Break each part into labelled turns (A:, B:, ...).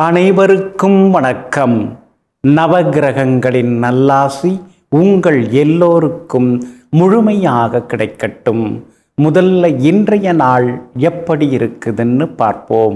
A: அனைவருக்கும் வணக்கம் நவகிரகங்களின் நல்லாசி உங்கள் எல்லோருக்கும் முழுமையாக கிடைக்கட்டும் முதல்ல இன்றைய நாள் எப்படி இருக்குதுன்னு பார்ப்போம்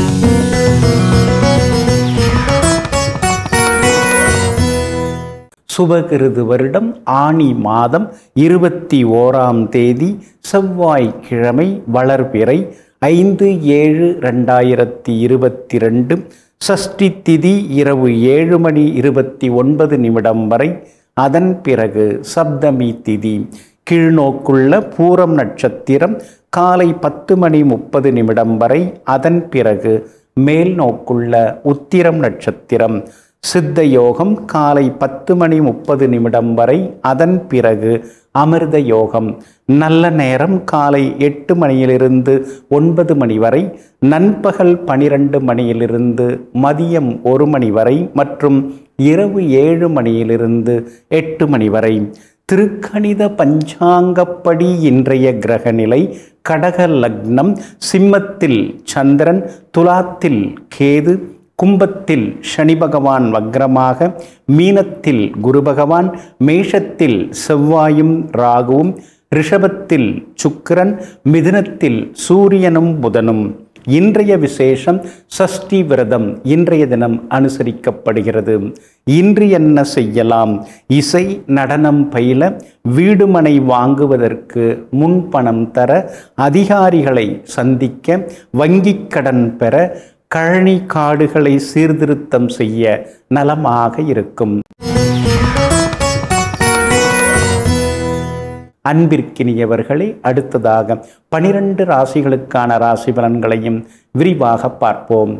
A: சுபகிருது வருடம் ஆணி மாதம் இருபத்தி ஓராம் தேதி செவ்வாய்க்கிழமை வளர்பிறை ஐந்து ஏழு ரெண்டாயிரத்தி இருபத்தி ரெண்டு சஷ்டி திதி இரவு ஏழு மணி இருபத்தி ஒன்பது நிமிடம் வரை அதன் பிறகு சப்தமி திதி கீழ்நோக்குள்ள பூரம் நட்சத்திரம் காலை பத்து மணி முப்பது நிமிடம் வரை அதன் பிறகு மேல் நோக்குள்ள உத்திரம் நட்சத்திரம் சித்த யோகம் காலை பத்து மணி முப்பது நிமிடம் வரை அதன் பிறகு அமிர்த யோகம் நல்ல நேரம் காலை எட்டு மணியிலிருந்து ஒன்பது மணி வரை நண்பகல் பனிரெண்டு மணியிலிருந்து மதியம் ஒரு மணி வரை மற்றும் இரவு ஏழு மணியிலிருந்து எட்டு மணி வரை திருக்கணித பஞ்சாங்கப்படி இன்றைய கிரகநிலை கடக லக்னம் சிம்மத்தில் சந்திரன் துலாத்தில் கேது கும்பத்தில் சனி பகவான் வக்ரமாக மீனத்தில் குரு பகவான் மேஷத்தில் செவ்வாயும் ராகுவும் ரிஷபத்தில் சுக்கிரன் மிதுனத்தில் சூரியனும் புதனும் இன்றைய விசேஷம் சஷ்டி விரதம் இன்றைய தினம் அனுசரிக்கப்படுகிறது இன்று என்ன செய்யலாம் இசை நடனம் பயில வீடுமனை வாங்குவதற்கு முன்பணம் தர அதிகாரிகளை சந்திக்க வங்கிக் கடன் பெற கழனி காடுகளை சீர்திருத்தம் செய்ய நலமாக இருக்கும் அன்பிற்கினியவர்களே அடுத்ததாக பனிரெண்டு ராசிகளுக்கான ராசி பலன்களையும் விரிவாக பார்ப்போம்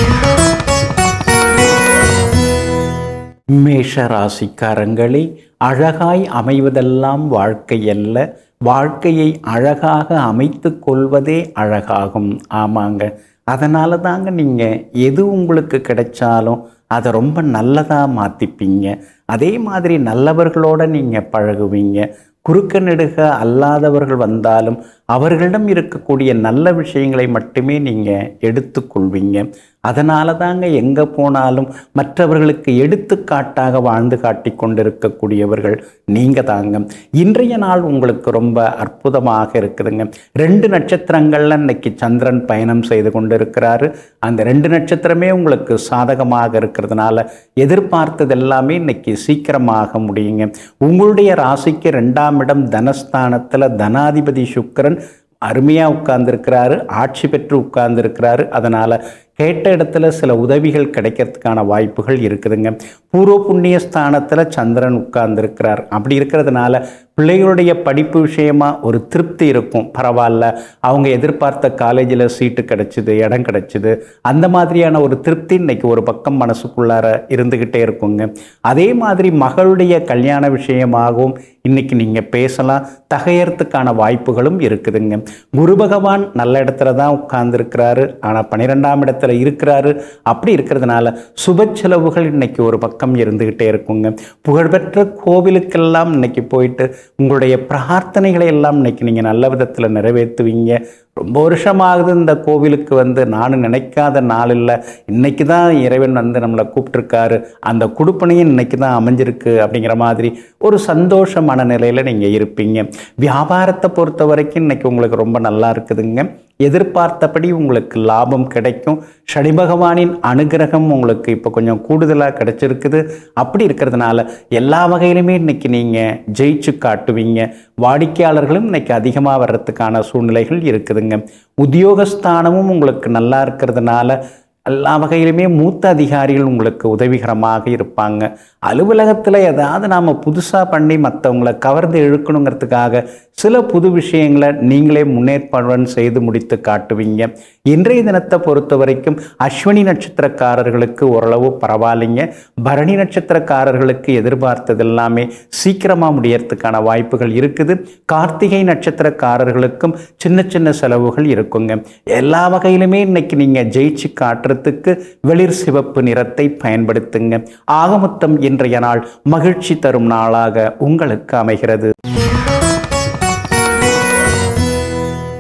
A: மேஷ ராசிக்காரங்களே அழகாய் அமைவதெல்லாம் வாழ்க்கை அல்ல வாழ்க்கையை அழகாக அமைத்து கொள்வதே அழகாகும் ஆமாங்க அதனால தாங்க நீங்கள் எது உங்களுக்கு கிடைச்சாலும் அதை ரொம்ப நல்லதாக மாற்றிப்பீங்க அதே மாதிரி நல்லவர்களோட நீங்கள் பழகுவீங்க குறுக்க நெடுக அல்லாதவர்கள் வந்தாலும் அவர்களிடம் இருக்கக்கூடிய நல்ல விஷயங்களை மட்டுமே நீங்கள் எடுத்துக்கொள்வீங்க அதனால தாங்க எங்கே போனாலும் மற்றவர்களுக்கு எடுத்துக்காட்டாக வாழ்ந்து காட்டி கொண்டிருக்கக்கூடியவர்கள் நீங்கள் தாங்க இன்றைய நாள் உங்களுக்கு ரொம்ப அற்புதமாக இருக்குதுங்க ரெண்டு நட்சத்திரங்கள்ல இன்னைக்கு சந்திரன் பயணம் செய்து கொண்டிருக்கிறாரு அந்த ரெண்டு நட்சத்திரமே உங்களுக்கு சாதகமாக இருக்கிறதுனால எதிர்பார்த்தது எல்லாமே இன்னைக்கு சீக்கிரமாக முடியுங்க உங்களுடைய ராசிக்கு ரெண்டாம் இடம் தனஸ்தானத்தில் தனாதிபதி சுக்கரன் அருமையாக உட்கார்ந்துருக்கிறாரு ஆட்சி பெற்று உட்கார்ந்துருக்கிறாரு அதனால் கேட்ட இடத்துல சில உதவிகள் கிடைக்கிறதுக்கான வாய்ப்புகள் இருக்குதுங்க பூர்வ புண்ணிய ஸ்தானத்தில் சந்திரன் உட்கார்ந்துருக்கிறார் அப்படி இருக்கிறதுனால பிள்ளைகளுடைய படிப்பு விஷயமா ஒரு திருப்தி இருக்கும் பரவாயில்ல அவங்க எதிர்பார்த்த காலேஜில் சீட்டு கிடைச்சிது இடம் கிடைச்சிது அந்த மாதிரியான ஒரு திருப்தி இன்னைக்கு ஒரு பக்கம் மனசுக்குள்ளார இருந்துக்கிட்டே இருக்குங்க அதே மாதிரி மகளுடைய கல்யாண விஷயமாகவும் இன்னைக்கு நீங்கள் பேசலாம் தகையறதுக்கான வாய்ப்புகளும் இருக்குதுங்க குரு பகவான் நல்ல இடத்துல தான் உட்கார்ந்துருக்கிறாரு ஆனால் பன்னிரெண்டாம் இடத்துல இருக்கிறாரு அப்படி இருக்கிறதுனால சுப செலவுகள் இன்னைக்கு ஒரு பக்கம் இருந்துக்கிட்டே இருக்குங்க புகழ்பெற்ற கோவிலுக்கெல்லாம் இன்னைக்கு போயிட்டு உங்களுடைய பிரார்த்தனைகளை எல்லாம் இன்னைக்கு நீங்கள் நல்ல விதத்தில் நிறைவேற்றுவீங்க ரொம்ப வருஷமாகுது இந்த கோவிலுக்கு வந்து நானும் நினைக்காத நாள் இல்லை இன்னைக்கு தான் இறைவன் வந்து நம்மளை கூப்பிட்டுருக்காரு அந்த குடுப்பனையும் இன்னைக்கு தான் அமைஞ்சிருக்கு அப்படிங்கிற மாதிரி ஒரு சந்தோஷ மனநிலையில் நீங்கள் இருப்பீங்க வியாபாரத்தை பொறுத்த வரைக்கும் இன்னைக்கு உங்களுக்கு ரொம்ப நல்லா இருக்குதுங்க எதிர்பார்த்தபடி உங்களுக்கு லாபம் கிடைக்கும் சனி பகவானின் அனுகிரகம் உங்களுக்கு இப்போ கொஞ்சம் கூடுதலாக கிடைச்சிருக்குது அப்படி இருக்கிறதுனால எல்லா வகையிலுமே இன்னைக்கு நீங்கள் ஜெயிச்சு காட்டுவீங்க வாடிக்கையாளர்களும் இன்னைக்கு அதிகமாக வர்றதுக்கான சூழ்நிலைகள் இருக்குதுங்க உத்தியோகஸ்தானமும் உங்களுக்கு நல்லா இருக்கிறதுனால எல்லா வகையிலுமே மூத்த அதிகாரிகள் உங்களுக்கு உதவிகரமாக இருப்பாங்க அலுவலகத்தில் ஏதாவது நாம் புதுசாக பண்ணி மற்றவங்களை கவர்ந்து இழுக்கணுங்கிறதுக்காக சில புது விஷயங்களை நீங்களே முன்னேற்பாடுடன் செய்து முடித்து காட்டுவீங்க இன்றைய தினத்தை பொறுத்த வரைக்கும் அஸ்வினி நட்சத்திரக்காரர்களுக்கு ஓரளவு பரவாயில்லைங்க பரணி நட்சத்திரக்காரர்களுக்கு எதிர்பார்த்தது எல்லாமே சீக்கிரமாக முடியறதுக்கான வாய்ப்புகள் இருக்குது கார்த்திகை நட்சத்திரக்காரர்களுக்கும் சின்ன சின்ன செலவுகள் இருக்குங்க எல்லா வகையிலுமே இன்னைக்கு நீங்கள் ஜெயிச்சு காட்டுறதுக்கு வெளிர் சிவப்பு நிறத்தை பயன்படுத்துங்க ஆகமொத்தம் இன்றைய நாள் மகிழ்ச்சி தரும் நாளாக உங்களுக்கு அமைகிறது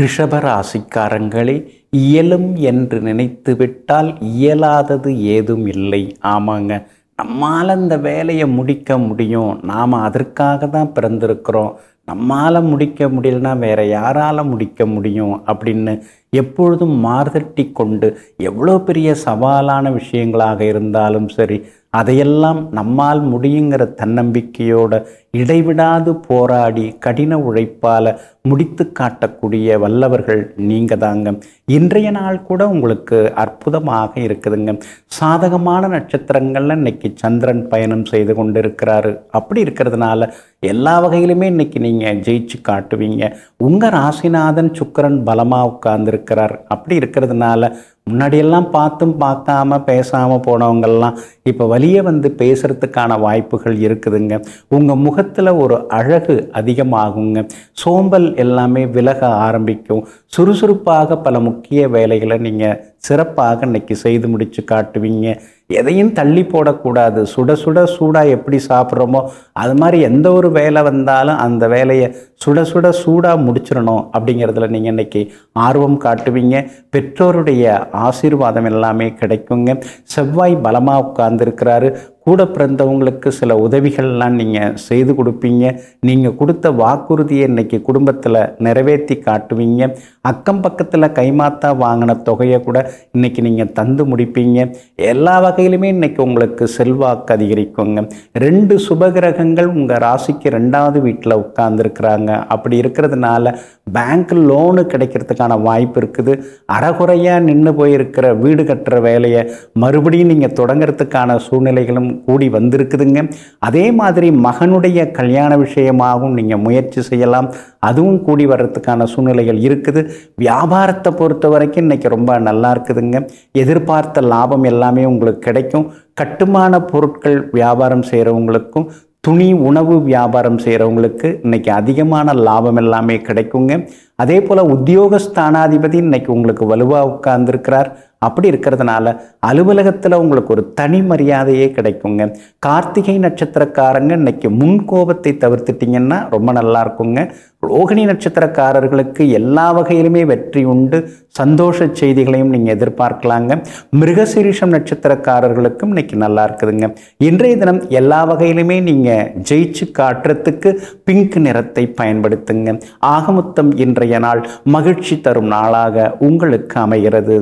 A: ரிஷபராசிக்காரங்களே இயலும் என்று நினைத்து விட்டால் இயலாதது ஏதும் இல்லை ஆமாங்க நம்மால் அந்த வேலையை முடிக்க முடியும் நாம் அதற்காக தான் பிறந்திருக்கிறோம் நம்மால் முடிக்க முடியலனா வேற யாரால் முடிக்க முடியும் அப்படின்னு எப்பொழுதும் மார்தட்டி கொண்டு எவ்வளோ பெரிய சவாலான விஷயங்களாக இருந்தாலும் சரி அதையெல்லாம் நம்மால் முடியுங்கிற தன்னம்பிக்கையோட இடைவிடாது போராடி கடின உழைப்பால் முடித்து காட்டக்கூடிய வல்லவர்கள் நீங்கள் தாங்க இன்றைய நாள் கூட உங்களுக்கு அற்புதமாக இருக்குதுங்க சாதகமான நட்சத்திரங்கள்ல இன்னைக்கு சந்திரன் பயணம் செய்து கொண்டு இருக்கிறாரு அப்படி இருக்கிறதுனால எல்லா வகையிலுமே இன்னைக்கு நீங்கள் ஜெயிச்சு காட்டுவீங்க உங்கள் ராசிநாதன் சுக்கரன் பலமாக உட்கார்ந்துருக்கிறார் அப்படி இருக்கிறதுனால முன்னாடியெல்லாம் பார்த்தும் பார்க்காம பேசாமல் போனவங்கெல்லாம் இப்போ வழியே வந்து பேசுகிறதுக்கான வாய்ப்புகள் இருக்குதுங்க உங்கள் முகத்தில் ஒரு அழகு அதிகமாகுங்க சோம்பல் எல்லாமே விலக ஆரம்பிக்கும் சுறுசுறுப்பாக பல முக்கிய வேலைகளை நீங்கள் சிறப்பாக இன்னைக்கு செய்து முடித்து காட்டுவீங்க எதையும் தள்ளி போடக்கூடாது சுட சுட சூடாக எப்படி சாப்பிட்றோமோ அது மாதிரி எந்த ஒரு வேலை வந்தாலும் அந்த வேலையை சுட சுட சூடாக முடிச்சிடணும் அப்படிங்கிறதுல நீங்கள் இன்னைக்கு ஆர்வம் காட்டுவீங்க பெற்றோருடைய ஆசீர்வாதம் எல்லாமே கிடைக்குங்க செவ்வாய் பலமாக உட்கார்ந்துருக்கிறாரு கூட பிறந்தவங்களுக்கு சில உதவிகள்லாம் நீங்கள் செய்து கொடுப்பீங்க நீங்கள் கொடுத்த வாக்குறுதியை இன்னைக்கு குடும்பத்தில் நிறைவேற்றி காட்டுவீங்க அக்கம் பக்கத்தில் கைமாத்தா வாங்கின தொகையை கூட இன்னைக்கு நீங்கள் தந்து முடிப்பீங்க எல்லா வகையிலுமே இன்னைக்கு உங்களுக்கு செல்வாக்கு அதிகரிக்குங்க ரெண்டு சுபகிரகங்கள் உங்கள் ராசிக்கு ரெண்டாவது வீட்டில் உட்கார்ந்துருக்குறாங்க அப்படி இருக்கிறதுனால பேங்க் லோனு கிடைக்கிறதுக்கான வாய்ப்பு இருக்குது அறகுறையாக நின்று போயிருக்கிற வீடு கட்டுற வேலையை மறுபடியும் நீங்கள் தொடங்கிறதுக்கான சூழ்நிலைகளும் கூடி வந்திருக்குதுங்க அதே மாதிரி மகனுடைய கல்யாண விஷயமாகவும் நீங்கள் முயற்சி செய்யலாம் அதுவும் கூடி வர்றதுக்கான சூழ்நிலைகள் இருக்குது வியாபாரத்தை பொறுத்த வரைக்கும் இன்றைக்கி ரொம்ப நல்லா இருக்குதுங்க எதிர்பார்த்த லாபம் எல்லாமே உங்களுக்கு கிடைக்கும் கட்டுமான பொருட்கள் வியாபாரம் செய்கிறவங்களுக்கும் துணி உணவு வியாபாரம் செய்கிறவங்களுக்கு இன்னைக்கு அதிகமான லாபம் எல்லாமே கிடைக்குங்க அதே போல் உத்தியோகஸ்தானாதிபதி இன்னைக்கு உங்களுக்கு வலுவாக உட்கார்ந்துருக்கிறார் அப்படி இருக்கிறதுனால அலுவலகத்தில் உங்களுக்கு ஒரு தனி மரியாதையே கிடைக்குங்க கார்த்திகை நட்சத்திரக்காரங்க இன்னைக்கு முன் கோபத்தை தவிர்த்துட்டிங்கன்னா ரொம்ப நல்லா இருக்குங்க ரோகிணி நட்சத்திரக்காரர்களுக்கு எல்லா வகையிலுமே வெற்றி உண்டு சந்தோஷ செய்திகளையும் நீங்கள் எதிர்பார்க்கலாங்க மிருகசீரிஷம் நட்சத்திரக்காரர்களுக்கும் இன்னைக்கு நல்லா இருக்குதுங்க இன்றைய தினம் எல்லா வகையிலுமே நீங்கள் ஜெயிச்சு காட்டுறதுக்கு பிங்க் நிறத்தை பயன்படுத்துங்க ஆகமொத்தம் இன்றைய நாள் மகிழ்ச்சி தரும் நாளாக உங்களுக்கு அமைகிறது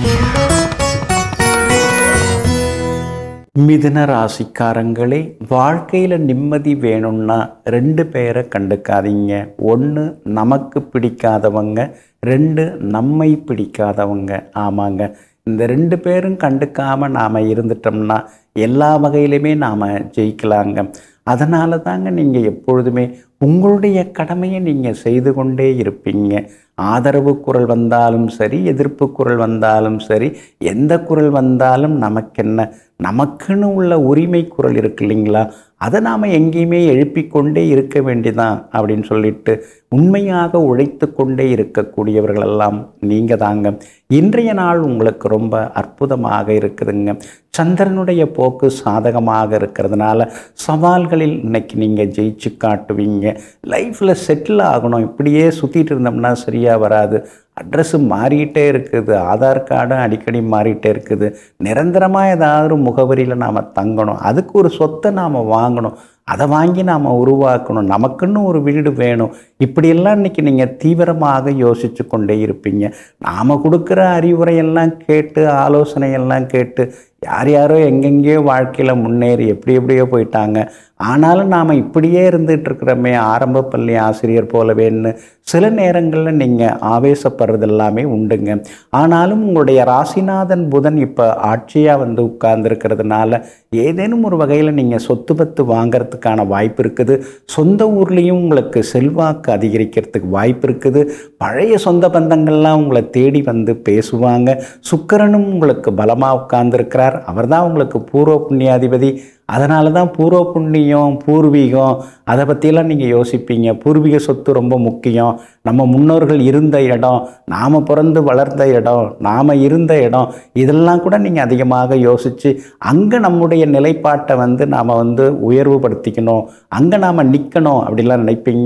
A: மிதுன ராசிக்காரங்களே வாழ்க்கையில் நிம்மதி வேணும்னா ரெண்டு பேரை கண்டுக்காதீங்க ஒன்று நமக்கு பிடிக்காதவங்க ரெண்டு நம்மை பிடிக்காதவங்க ஆமாங்க இந்த ரெண்டு பேரும் கண்டுக்காமல் நாம் இருந்துட்டோம்னா எல்லா வகையிலுமே நாம் ஜெயிக்கலாங்க அதனால தாங்க நீங்கள் எப்பொழுதுமே உங்களுடைய கடமையை நீங்கள் செய்து கொண்டே இருப்பீங்க ஆதரவு குரல் வந்தாலும் சரி எதிர்ப்பு குரல் வந்தாலும் சரி எந்த குரல் வந்தாலும் நமக்கென்ன நமக்குன்னு உள்ள உரிமை குரல் இருக்கு இல்லைங்களா அதை நாம் எங்கேயுமே எழுப்பிக்கொண்டே இருக்க வேண்டிதான் அப்படின்னு சொல்லிட்டு உண்மையாக உழைத்து கொண்டே இருக்கக்கூடியவர்களெல்லாம் நீங்கள் தாங்க இன்றைய நாள் உங்களுக்கு ரொம்ப அற்புதமாக இருக்குதுங்க சந்திரனுடைய போக்கு சாதகமாக இருக்கிறதுனால சவால்களில் இன்னைக்கு நீங்கள் ஜெயிச்சு காட்டுவீங்க லைஃப்பில் செட்டில் ஆகணும் இப்படியே சுற்றிட்டு இருந்தோம்னா சரியாக வராது அட்ரஸ்ஸு மாறிக்கிட்டே இருக்குது ஆதார் கார்டும் அடிக்கடி மாறிட்டே இருக்குது நிரந்தரமாக ஏதாவது ஒரு முகவரியில் நாம் தங்கணும் அதுக்கு ஒரு சொத்தை நாம் வாங்கணும் அதை வாங்கி நாம் உருவாக்கணும் நமக்குன்னு ஒரு வீடு வேணும் இப்படியெல்லாம் இன்றைக்கி நீங்கள் தீவிரமாக யோசித்து கொண்டே இருப்பீங்க நாம் கொடுக்குற அறிவுரையெல்லாம் கேட்டு ஆலோசனையெல்லாம் கேட்டு யார் யாரோ எங்கெங்கேயோ வாழ்க்கையில் முன்னேறி எப்படி எப்படியோ போயிட்டாங்க ஆனாலும் நாம் இப்படியே இருந்துகிட்டு இருக்கிறோமே ஆரம்ப பள்ளி ஆசிரியர் போலவேன்னு சில நேரங்களில் நீங்கள் ஆவேசப்படுறது எல்லாமே உண்டுங்க ஆனாலும் உங்களுடைய ராசிநாதன் புதன் இப்போ ஆட்சியாக வந்து உட்கார்ந்துருக்கிறதுனால ஏதேனும் ஒரு வகையில் நீங்கள் சொத்து பத்து வாங்கிறதுக்கான வாய்ப்பு இருக்குது சொந்த ஊர்லேயும் உங்களுக்கு செல்வாக்கு அதிகரிக்கிறதுக்கு வாய்ப்பு இருக்குது பழைய சொந்த பந்தங்கள்லாம் உங்களை தேடி வந்து பேசுவாங்க சுக்கிரனும் உங்களுக்கு பலமாக உட்கார்ந்துருக்கிறார் அவர் தான் உங்களுக்கு பூர்வ புண்ணியாதிபதி அதனால தான் பூர்வ புண்ணியம் பூர்வீகம் அதை பற்றியெல்லாம் நீங்கள் யோசிப்பீங்க பூர்வீக சொத்து ரொம்ப முக்கியம் நம்ம முன்னோர்கள் இருந்த இடம் நாம் பிறந்து வளர்ந்த இடம் நாம் இருந்த இடம் இதெல்லாம் கூட நீங்கள் அதிகமாக யோசித்து அங்கே நம்முடைய நிலைப்பாட்டை வந்து நாம் வந்து உயர்வுபடுத்திக்கணும் அங்கே நாம் நிற்கணும் அப்படிலாம் நினைப்பீங்க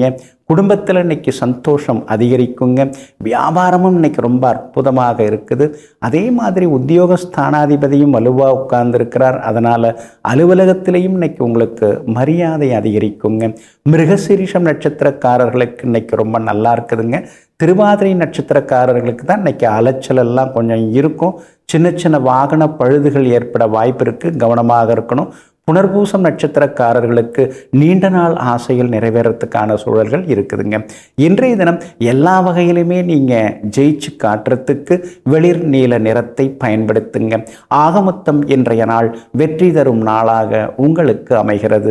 A: குடும்பத்தில் இன்னைக்கு சந்தோஷம் அதிகரிக்குங்க வியாபாரமும் இன்னைக்கு ரொம்ப அற்புதமாக இருக்குது அதே மாதிரி உத்தியோக ஸ்தானாதிபதியும் வலுவாக உட்கார்ந்துருக்கிறார் அதனால் அலுவலகத்திலையும் இன்னைக்கு உங்களுக்கு மரியாதை அதிகரிக்குங்க மிருகசீரிஷம் நட்சத்திரக்காரர்களுக்கு இன்னைக்கு ரொம்ப நல்லா இருக்குதுங்க திருவாதிரை நட்சத்திரக்காரர்களுக்கு தான் இன்னைக்கு அலைச்சல் எல்லாம் கொஞ்சம் இருக்கும் சின்ன சின்ன வாகன பழுதுகள் ஏற்பட வாய்ப்பு இருக்குது கவனமாக இருக்கணும் புனர்பூசம் நட்சத்திரக்காரர்களுக்கு நீண்ட நாள் ஆசைகள் நிறைவேறத்துக்கான சூழல்கள் இருக்குதுங்க இன்றைய தினம் எல்லா வகையிலுமே நீங்கள் ஜெயிச்சு காட்டுறதுக்கு வெளிர் நீல நிறத்தை பயன்படுத்துங்க ஆகமொத்தம் இன்றைய நாள் வெற்றி தரும் நாளாக உங்களுக்கு அமைகிறது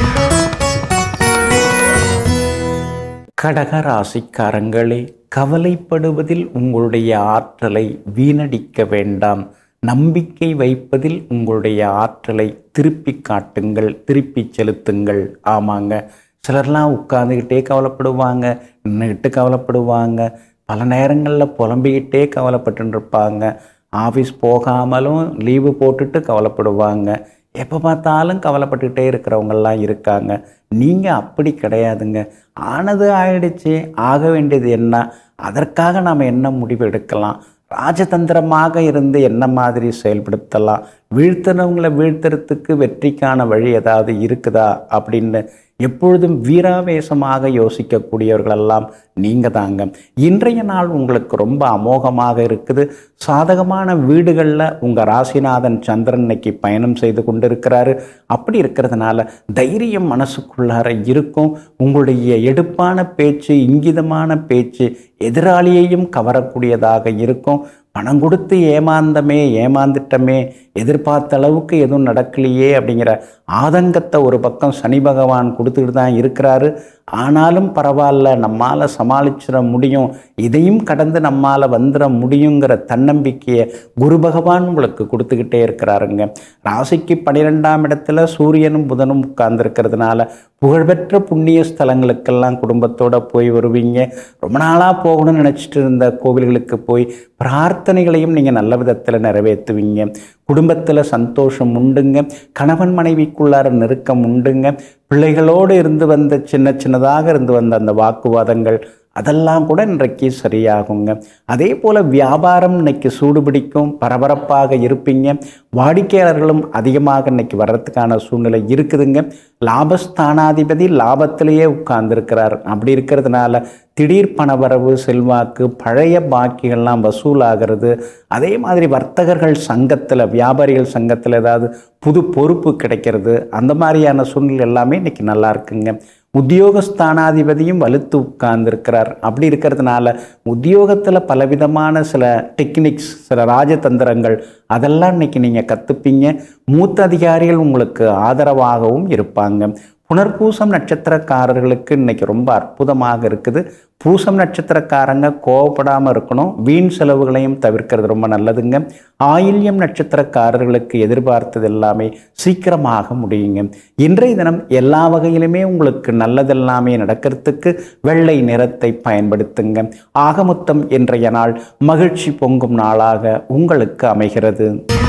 A: கடக ராசிக்காரங்களே கவலைப்படுவதில் உங்களுடைய ஆற்றலை வீணடிக்க வேண்டாம் நம்பிக்கை வைப்பதில் உங்களுடைய ஆற்றலை திருப்பி காட்டுங்கள் திருப்பி செலுத்துங்கள் ஆமாங்க சிலர்லாம் உட்காந்துக்கிட்டே கவலைப்படுவாங்க நின்றுக்கிட்டு கவலைப்படுவாங்க பல நேரங்களில் புலம்பிக்கிட்டே கவலைப்பட்டு இருப்பாங்க ஆஃபீஸ் போகாமலும் லீவு போட்டுட்டு கவலைப்படுவாங்க எப்போ பார்த்தாலும் கவலைப்பட்டுக்கிட்டே இருக்கிறவங்கெல்லாம் இருக்காங்க நீங்கள் அப்படி கிடையாதுங்க ஆனது ஆயிடுச்சு ஆக வேண்டியது என்ன அதற்காக நாம் என்ன முடிவு எடுக்கலாம் ராஜதந்திரமாக இருந்து என்ன மாதிரி செயல்படுத்தலாம் வீழ்த்தினவங்களை வீழ்த்துறதுக்கு வெற்றிக்கான வழி ஏதாவது இருக்குதா அப்படின்னு எப்பொழுதும் வீராவேசமாக யோசிக்கக்கூடியவர்களெல்லாம் நீங்கள் தாங்க இன்றைய நாள் உங்களுக்கு ரொம்ப அமோகமாக இருக்குது சாதகமான வீடுகளில் உங்கள் ராசிநாதன் சந்திரன் இன்னைக்கு பயணம் செய்து கொண்டிருக்கிறாரு அப்படி இருக்கிறதுனால தைரியம் மனசுக்குள்ளார இருக்கும் உங்களுடைய எடுப்பான பேச்சு இங்கிதமான பேச்சு எதிராளியையும் கவரக்கூடியதாக இருக்கும் பணம் கொடுத்து ஏமாந்தமே ஏமாந்துட்டமே எதிர்பார்த்த அளவுக்கு எதுவும் நடக்கலையே அப்படிங்கிற ஆதங்கத்தை ஒரு பக்கம் சனி பகவான் கொடுத்துக்கிட்டு தான் இருக்கிறாரு ஆனாலும் பரவாயில்ல நம்மால் சமாளிச்சிட முடியும் இதையும் கடந்து நம்மால் வந்துட முடியுங்கிற தன்னம்பிக்கையை குரு பகவான் உங்களுக்கு கொடுத்துக்கிட்டே இருக்கிறாருங்க ராசிக்கு பன்னிரெண்டாம் இடத்துல சூரியனும் புதனும் உட்கார்ந்துருக்கிறதுனால புகழ்பெற்ற புண்ணிய ஸ்தலங்களுக்கெல்லாம் குடும்பத்தோட போய் வருவீங்க ரொம்ப நாளாக போகணும்னு நினச்சிட்டு இருந்த கோவில்களுக்கு போய் பிரார்த்தனைகளையும் நீங்கள் நல்ல விதத்தில் நிறைவேற்றுவீங்க குடும்பத்தில் சந்தோஷம் உண்டுங்க கணவன் மனைவிக்குள்ளார நெருக்கம் உண்டுங்க பிள்ளைகளோடு இருந்து வந்த சின்ன சின்னதாக இருந்து வந்த அந்த வாக்குவாதங்கள் அதெல்லாம் கூட இன்றைக்கு சரியாகுங்க அதே போல் வியாபாரம் இன்னைக்கு சூடுபிடிக்கும் பரபரப்பாக இருப்பீங்க வாடிக்கையாளர்களும் அதிகமாக இன்னைக்கு வர்றதுக்கான சூழ்நிலை இருக்குதுங்க லாபஸ்தானாதிபதி லாபத்திலேயே உட்கார்ந்துருக்கிறார் அப்படி இருக்கிறதுனால திடீர் பணவரவு செல்வாக்கு பழைய பாக்கிகள்லாம் வசூலாகிறது அதே மாதிரி வர்த்தகர்கள் சங்கத்தில் வியாபாரிகள் சங்கத்தில் ஏதாவது புது பொறுப்பு கிடைக்கிறது அந்த மாதிரியான சூழ்நிலை எல்லாமே இன்னைக்கு நல்லா இருக்குங்க உத்தியோகஸ்தானாதிபதியும் வலுத்து உட்கார்ந்துருக்கிறார் அப்படி இருக்கிறதுனால உத்தியோகத்தில் பலவிதமான சில டெக்னிக்ஸ் சில ராஜதந்திரங்கள் அதெல்லாம் இன்னைக்கு நீங்கள் கற்றுப்பீங்க மூத்த அதிகாரிகள் உங்களுக்கு ஆதரவாகவும் இருப்பாங்க புனர்பூசம் நட்சத்திரக்காரர்களுக்கு இன்னைக்கு ரொம்ப அற்புதமாக இருக்குது பூசம் நட்சத்திரக்காரங்க கோவப்படாமல் இருக்கணும் வீண் செலவுகளையும் தவிர்க்கிறது ரொம்ப நல்லதுங்க ஆயில்யம் நட்சத்திரக்காரர்களுக்கு எதிர்பார்த்தது எல்லாமே சீக்கிரமாக முடியுங்க இன்றைய தினம் எல்லா வகையிலுமே உங்களுக்கு நல்லதெல்லாமே நடக்கிறதுக்கு வெள்ளை நிறத்தை பயன்படுத்துங்க ஆகமொத்தம் இன்றைய நாள் மகிழ்ச்சி பொங்கும் நாளாக உங்களுக்கு அமைகிறது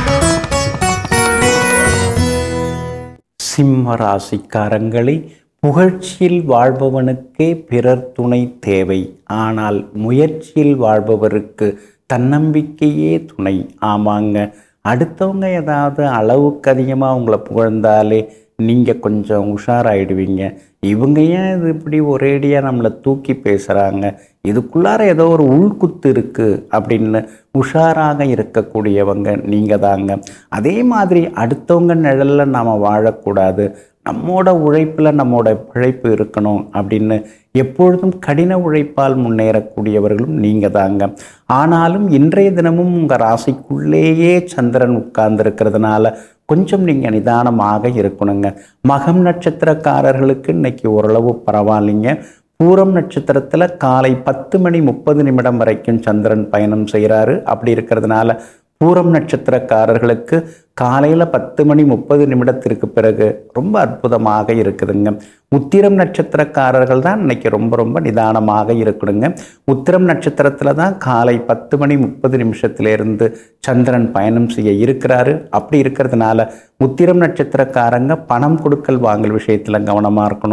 A: சிம்ம ராசிக்காரங்களே புகழ்ச்சியில் வாழ்பவனுக்கே பிறர் துணை தேவை ஆனால் முயற்சியில் வாழ்பவருக்கு தன்னம்பிக்கையே துணை ஆமாங்க அடுத்தவங்க ஏதாவது அளவுக்கு அதிகமாக உங்களை புகழ்ந்தாலே நீங்கள் கொஞ்சம் உஷாராயிடுவீங்க இவங்க ஏன் இது இப்படி ஒரேடியாக நம்மளை தூக்கி பேசுகிறாங்க இதுக்குள்ளார ஏதோ ஒரு உள்குத்து இருக்குது அப்படின்னு உஷாராக இருக்கக்கூடியவங்க நீங்கள் தாங்க அதே மாதிரி அடுத்தவங்க நிழலில் நாம் வாழக்கூடாது நம்மோட உழைப்பில் நம்மோட பிழைப்பு இருக்கணும் அப்படின்னு எப்பொழுதும் கடின உழைப்பால் முன்னேறக்கூடியவர்களும் நீங்கள் தாங்க ஆனாலும் இன்றைய தினமும் உங்கள் ராசிக்குள்ளேயே சந்திரன் உட்கார்ந்துருக்கிறதுனால கொஞ்சம் நீங்கள் நிதானமாக இருக்கணுங்க மகம் நட்சத்திரக்காரர்களுக்கு இன்னைக்கு ஓரளவு பரவாயில்லைங்க பூரம் நட்சத்திரத்தில் காலை பத்து மணி முப்பது நிமிடம் வரைக்கும் சந்திரன் பயணம் செய்கிறாரு அப்படி இருக்கிறதுனால பூரம் நட்சத்திரக்காரர்களுக்கு காலையில் பத்து மணி முப்பது நிமிடத்திற்கு பிறகு ரொம்ப அற்புதமாக இருக்குதுங்க உத்திரம் நட்சத்திரக்காரர்கள் தான் இன்னைக்கு ரொம்ப ரொம்ப நிதானமாக இருக்கணுங்க உத்திரம் நட்சத்திரத்தில் தான் காலை பத்து மணி முப்பது நிமிஷத்திலிருந்து சந்திரன் பயணம் செய்ய இருக்கிறாரு அப்படி இருக்கிறதுனால உத்திரம் நட்சத்திரக்காரங்க பணம் கொடுக்கல் வாங்கல் விஷயத்தில் கவனமாக இருக்கணும்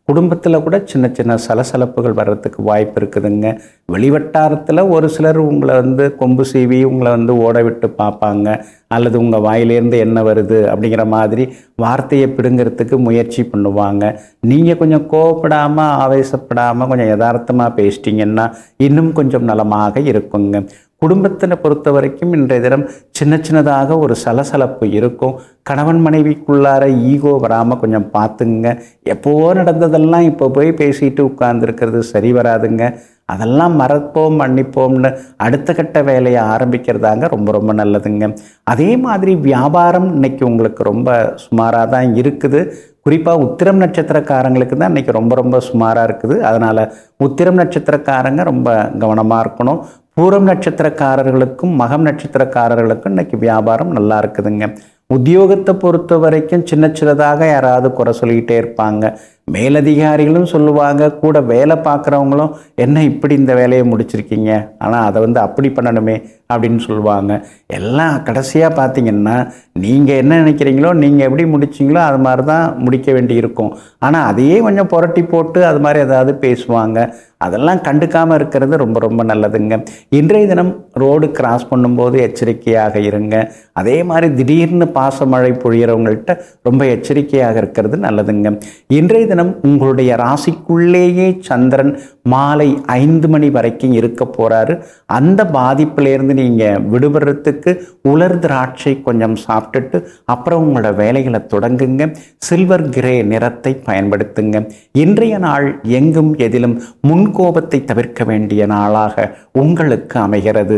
A: குடும்பத்தில் கூட சின்ன சின்ன சலசலப்புகள் வர்றதுக்கு வாய்ப்பு இருக்குதுங்க வெளிவட்டாரத்தில் ஒரு சிலர் உங்களை வந்து கொம்பு சீவி உங்களை வந்து ஓட விட்டு பார்ப்பாங்க அல்லது உங்கள் வாயிலேருந்து என்ன வருது அப்படிங்கிற மாதிரி வார்த்தையை பிடுங்கிறதுக்கு முயற்சி பண்ணுவாங்க நீங்கள் கொஞ்சம் கோவப்படாமல் ஆவேசப்படாமல் கொஞ்சம் யதார்த்தமாக பேசிட்டீங்கன்னா இன்னும் கொஞ்சம் நலமாக இருக்குங்க குடும்பத்தினை பொறுத்த வரைக்கும் இன்றைய தினம் சின்ன சின்னதாக ஒரு சலசலப்பு இருக்கும் கணவன் மனைவிக்குள்ளார ஈகோ வராமல் கொஞ்சம் பார்த்துங்க எப்போவோ நடந்ததெல்லாம் இப்போ போய் பேசிட்டு உட்கார்ந்துருக்கிறது சரி வராதுங்க அதெல்லாம் மறப்போம் மன்னிப்போம்னு அடுத்த கட்ட வேலையை ஆரம்பிக்கிறதாங்க ரொம்ப ரொம்ப நல்லதுங்க அதே மாதிரி வியாபாரம் இன்னைக்கு உங்களுக்கு ரொம்ப சுமாராக தான் இருக்குது குறிப்பாக உத்திரம் நட்சத்திரக்காரங்களுக்கு தான் இன்றைக்கி ரொம்ப ரொம்ப சுமாராக இருக்குது அதனால் உத்திரம் நட்சத்திரக்காரங்க ரொம்ப கவனமாக இருக்கணும் பூரம் நட்சத்திரக்காரர்களுக்கும் மகம் நட்சத்திரக்காரர்களுக்கும் இன்னைக்கு வியாபாரம் நல்லா இருக்குதுங்க உத்தியோகத்தை பொறுத்த வரைக்கும் சின்ன சின்னதாக யாராவது குறை சொல்லிக்கிட்டே இருப்பாங்க மேலதிகாரிகளும் சொல்லுவாங்க கூட வேலை பார்க்குறவங்களும் என்ன இப்படி இந்த வேலையை முடிச்சிருக்கீங்க ஆனால் அதை வந்து அப்படி பண்ணணுமே அப்படின்னு சொல்லுவாங்க எல்லாம் கடைசியாக பார்த்தீங்கன்னா நீங்கள் என்ன நினைக்கிறீங்களோ நீங்கள் எப்படி முடிச்சிங்களோ அது மாதிரி தான் முடிக்க வேண்டி இருக்கும் ஆனால் அதையே கொஞ்சம் புரட்டி போட்டு அது மாதிரி ஏதாவது பேசுவாங்க அதெல்லாம் கண்டுக்காமல் இருக்கிறது ரொம்ப ரொம்ப நல்லதுங்க இன்றைய தினம் ரோடு கிராஸ் பண்ணும்போது எச்சரிக்கையாக இருங்க அதே மாதிரி திடீர்னு பாசமழை பொழியறவங்கள்ட்ட ரொம்ப எச்சரிக்கையாக இருக்கிறது நல்லதுங்க இன்றைய தினம் உங்களுடைய ராசிக்குள்ளேயே சந்திரன் மாலை ஐந்து மணி வரைக்கும் இருக்க போகிறாரு அந்த பாதிப்பிலேருந்து நீங்கள் விடுபடுறதுக்கு உலர் திராட்சை கொஞ்சம் சாப்பிட்டுட்டு அப்புறம் உங்களோட வேலைகளை தொடங்குங்க சில்வர் கிரே நிறத்தை பயன்படுத்துங்க இன்றைய நாள் எங்கும் எதிலும் முன்கோபத்தை தவிர்க்க வேண்டிய நாளாக உங்களுக்கு அமைகிறது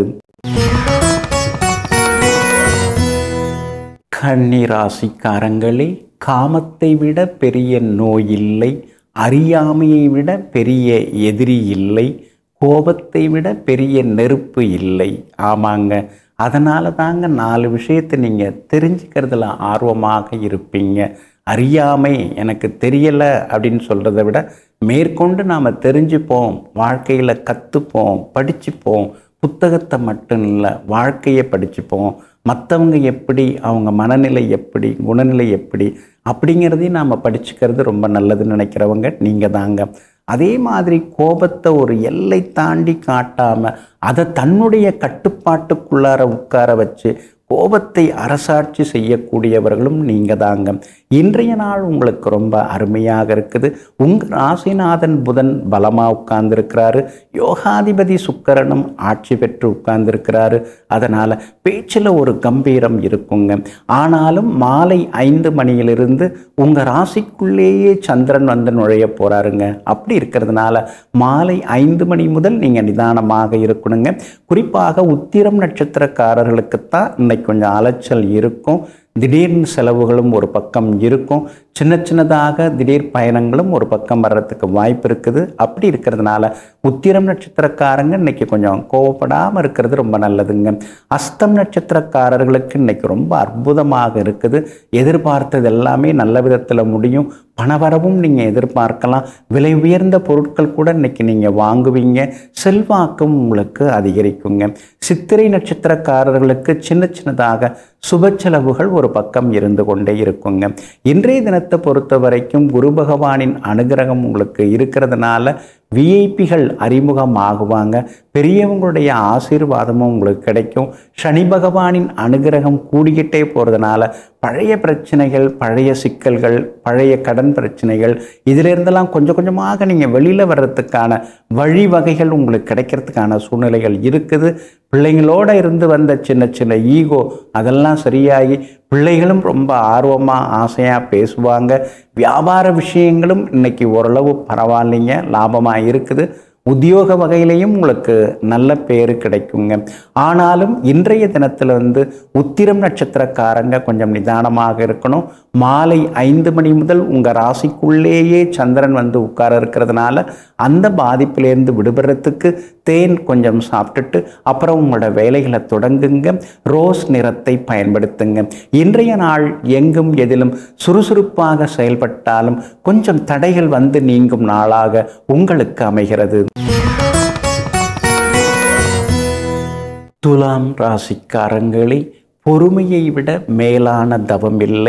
A: கன்னிராசிக்காரங்களே காமத்தை விட பெரிய நோய் இல்லை அறியாமையை விட பெரிய எதிரி இல்லை கோபத்தை விட பெரிய நெருப்பு இல்லை ஆமாங்க அதனால தாங்க நாலு விஷயத்தை நீங்கள் தெரிஞ்சுக்கிறதுல ஆர்வமாக இருப்பீங்க அறியாமை எனக்கு தெரியலை அப்படின்னு சொல்கிறத விட மேற்கொண்டு நாம் தெரிஞ்சுப்போம் வாழ்க்கையில் கற்றுப்போம் படிச்சுப்போம் புத்தகத்தை மட்டும் இல்லை வாழ்க்கையை படிச்சுப்போம் மற்றவங்க எப்படி அவங்க மனநிலை எப்படி குணநிலை எப்படி அப்படிங்கிறதையும் நாம் படிச்சுக்கிறது ரொம்ப நல்லதுன்னு நினைக்கிறவங்க நீங்கள் தாங்க அதே மாதிரி கோபத்தை ஒரு எல்லை தாண்டி காட்டாமல் அதை தன்னுடைய கட்டுப்பாட்டுக்குள்ளார உட்கார வச்சு கோபத்தை அரசாட்சி செய்யக்கூடியவர்களும் நீங்கள் தாங்க இன்றைய நாள் உங்களுக்கு ரொம்ப அருமையாக இருக்குது உங்கள் ராசிநாதன் புதன் பலமாக உட்கார்ந்துருக்கிறாரு யோகாதிபதி சுக்கரனும் ஆட்சி பெற்று உட்கார்ந்துருக்கிறாரு அதனால் பேச்சில் ஒரு கம்பீரம் இருக்குங்க ஆனாலும் மாலை ஐந்து மணியிலிருந்து உங்கள் ராசிக்குள்ளேயே சந்திரன் வந்து நுழைய போகிறாருங்க அப்படி இருக்கிறதுனால மாலை ஐந்து மணி முதல் நீங்கள் நிதானமாக இருக்கணுங்க குறிப்பாக உத்திரம் நட்சத்திரக்காரர்களுக்குத்தான் இன்னைக்கு கொஞ்சம் அலைச்சல் இருக்கும் திடீர்னு செலவுகளும் ஒரு பக்கம் இருக்கும் சின்ன சின்னதாக திடீர் பயணங்களும் ஒரு பக்கம் வர்றதுக்கு வாய்ப்பு இருக்குது அப்படி இருக்கிறதுனால உத்திரம் நட்சத்திரக்காரங்க இன்னைக்கு கொஞ்சம் கோவப்படாமல் இருக்கிறது ரொம்ப நல்லதுங்க அஸ்தம் நட்சத்திரக்காரர்களுக்கு இன்னைக்கு ரொம்ப அற்புதமாக இருக்குது எதிர்பார்த்தது எல்லாமே நல்ல விதத்தில் முடியும் பணவரவும் நீங்கள் எதிர்பார்க்கலாம் விலை உயர்ந்த பொருட்கள் கூட இன்னைக்கு நீங்கள் வாங்குவீங்க செல்வாக்கும் உங்களுக்கு அதிகரிக்குங்க சித்திரை நட்சத்திரக்காரர்களுக்கு சின்ன சின்னதாக சுப செலவுகள் ஒரு பக்கம் இருந்து கொண்டே இருக்குங்க இன்றைய தினத்தை பொறுத்த வரைக்கும் குரு பகவானின் அனுகிரகம் உங்களுக்கு இருக்கிறதுனால விஐபிகள் அறிமுகம் ஆகுவாங்க பெரியவங்களுடைய ஆசீர்வாதமும் உங்களுக்கு கிடைக்கும் சனி பகவானின் அனுகிரகம் கூடிக்கிட்டே போகிறதுனால பழைய பிரச்சனைகள் பழைய சிக்கல்கள் பழைய கடன் பிரச்சனைகள் இதிலிருந்தெல்லாம் கொஞ்சம் கொஞ்சமாக நீங்கள் வெளியில் வர்றதுக்கான வழிவகைகள் உங்களுக்கு கிடைக்கிறதுக்கான சூழ்நிலைகள் இருக்குது பிள்ளைங்களோட இருந்து வந்த சின்ன சின்ன ஈகோ அதெல்லாம் சரியாகி பிள்ளைகளும் ரொம்ப ஆர்வமாக ஆசையாக பேசுவாங்க வியாபார விஷயங்களும் இன்னைக்கு ஓரளவு பரவாயில்லைங்க லாபமாக இருக்குது உத்தியோக வகையிலையும் உங்களுக்கு நல்ல பேர் கிடைக்குங்க ஆனாலும் இன்றைய தினத்தில் வந்து உத்திரம் நட்சத்திரக்காரங்க கொஞ்சம் நிதானமாக இருக்கணும் மாலை ஐந்து மணி முதல் உங்கள் ராசிக்குள்ளேயே சந்திரன் வந்து உட்கார இருக்கிறதுனால அந்த பாதிப்பிலேருந்து விடுபடுறதுக்கு தேன் கொஞ்சம் சாப்பிட்டுட்டு அப்புறம் உங்களோட வேலைகளை தொடங்குங்க ரோஸ் நிறத்தை பயன்படுத்துங்க இன்றைய நாள் எங்கும் எதிலும் சுறுசுறுப்பாக செயல்பட்டாலும் கொஞ்சம் தடைகள் வந்து நீங்கும் நாளாக உங்களுக்கு அமைகிறது துலாம் ராசிக்காரங்களே பொறுமையை விட மேலான தவம் இல்லை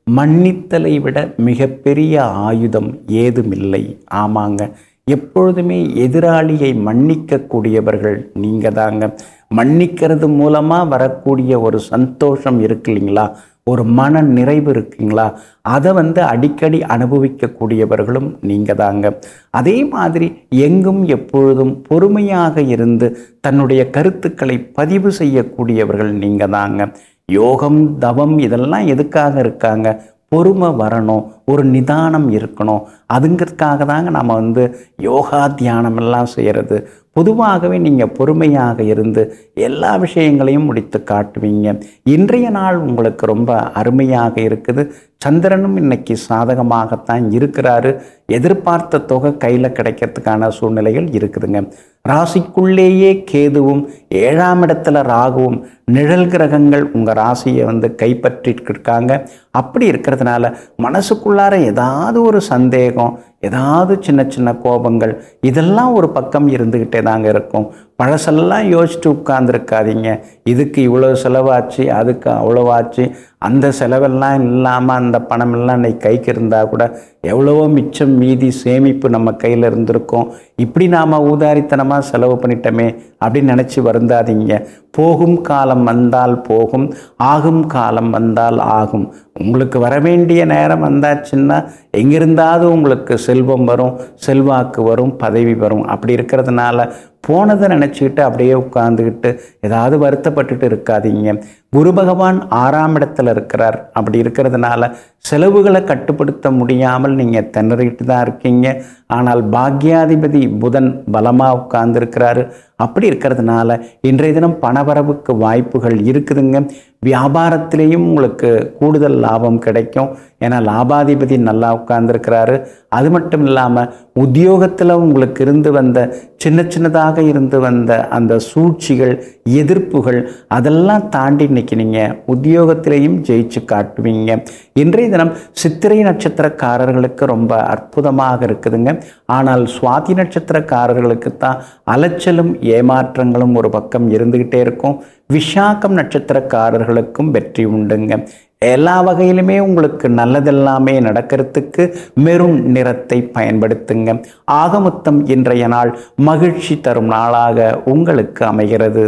A: மன்னித்தலை விட மிகப்பெரிய ஆயுதம் ஏதுமில்லை ஆமாங்க எப்பொழுதுமே எதிராளியை மன்னிக்கக்கூடியவர்கள் நீங்கள் தாங்க மன்னிக்கிறது மூலமாக வரக்கூடிய ஒரு சந்தோஷம் இருக்கு இல்லைங்களா ஒரு மன நிறைவு இருக்குங்களா அதை வந்து அடிக்கடி அனுபவிக்கக்கூடியவர்களும் நீங்கள் தாங்க அதே மாதிரி எங்கும் எப்பொழுதும் பொறுமையாக இருந்து தன்னுடைய கருத்துக்களை பதிவு செய்யக்கூடியவர்கள் நீங்கள் தாங்க யோகம் தவம் இதெல்லாம் எதுக்காக இருக்காங்க பொறுமை வரணும் ஒரு நிதானம் இருக்கணும் அதுங்கிறதுக்காக தாங்க நம்ம வந்து யோகா தியானம் எல்லாம் செய்கிறது பொதுவாகவே நீங்கள் பொறுமையாக இருந்து எல்லா விஷயங்களையும் முடித்து காட்டுவீங்க இன்றைய நாள் உங்களுக்கு ரொம்ப அருமையாக இருக்குது சந்திரனும் இன்னைக்கு சாதகமாகத்தான் இருக்கிறாரு எதிர்பார்த்த தொகை கையில் கிடைக்கிறதுக்கான சூழ்நிலைகள் இருக்குதுங்க ராசிக்குள்ளேயே கேதுவும் ஏழாம் இடத்துல ராகுவும் நிழல் கிரகங்கள் உங்கள் ராசியை வந்து கைப்பற்றிட்டு இருக்காங்க அப்படி இருக்கிறதுனால மனசுக்குள்ளார ஏதாவது ஒரு சந்தேகம் ஏதாவது சின்ன சின்ன கோபங்கள் இதெல்லாம் ஒரு பக்கம் இருந்துக்கிட்டே தாங்க இருக்கும் பழசெல்லாம் யோசிச்சுட்டு உட்கார்ந்துருக்காதீங்க இதுக்கு இவ்வளோ செலவாச்சு அதுக்கு அவ்வளோவாச்சு அந்த செலவெல்லாம் இல்லாமல் அந்த பணமெல்லாம் இன்னைக்கு கைக்கு இருந்தால் கூட எவ்வளவோ மிச்சம் மீதி சேமிப்பு நம்ம கையில் இருந்திருக்கும் இப்படி நாம் ஊதாரித்தனமாக செலவு பண்ணிட்டோமே அப்படின்னு நினச்சி வருந்தாதீங்க போகும் காலம் வந்தால் போகும் ஆகும் காலம் வந்தால் ஆகும் உங்களுக்கு வர வேண்டிய நேரம் வந்தாச்சுன்னா எங்கிருந்தாவது உங்களுக்கு செல்வம் வரும் செல்வாக்கு வரும் பதவி வரும் அப்படி இருக்கிறதுனால போனதை நினச்சிக்கிட்டு அப்படியே உட்காந்துக்கிட்டு ஏதாவது வருத்தப்பட்டுட்டு இருக்காதீங்க குரு பகவான் ஆறாம் இடத்துல இருக்கிறார் அப்படி இருக்கிறதுனால செலவுகளை கட்டுப்படுத்த முடியாமல் நீங்கள் திணறிட்டு தான் இருக்கீங்க ஆனால் பாக்யாதிபதி புதன் பலமாக உட்கார்ந்துருக்கிறாரு அப்படி இருக்கிறதுனால இன்றைய தினம் பணவரவுக்கு வாய்ப்புகள் இருக்குதுங்க வியாபாரத்திலேயும் உங்களுக்கு கூடுதல் லாபம் கிடைக்கும் ஏன்னா லாபாதிபதி நல்லா உட்கார்ந்துருக்கிறாரு அது மட்டும் இல்லாமல் உத்தியோகத்தில் உங்களுக்கு இருந்து வந்த சின்ன சின்னதாக இருந்து வந்த அந்த சூழ்ச்சிகள் எதிர்ப்புகள் அதெல்லாம் தாண்டி இன்னைக்கு நீங்கள் உத்தியோகத்திலையும் ஜெயிச்சு காட்டுவீங்க இன்றைய தினம் சித்திரை நட்சத்திரக்காரர்களுக்கு ரொம்ப அற்புதமாக இருக்குதுங்க ஆனால் சுவாதி நட்சத்திரக்காரர்களுக்கு தான் அலைச்சலும் ஏமாற்றங்களும் ஒரு பக்கம் இருந்துக்கிட்டே இருக்கும் விஷாக்கம் நட்சத்திரக்காரர்களுக்கும் வெற்றி உண்டுங்க எல்லா வகையிலுமே உங்களுக்கு நல்லதெல்லாமே நடக்கிறதுக்கு மெருண் நிறத்தை பயன்படுத்துங்க ஆகமொத்தம் இன்றைய நாள் மகிழ்ச்சி தரும் நாளாக உங்களுக்கு அமைகிறது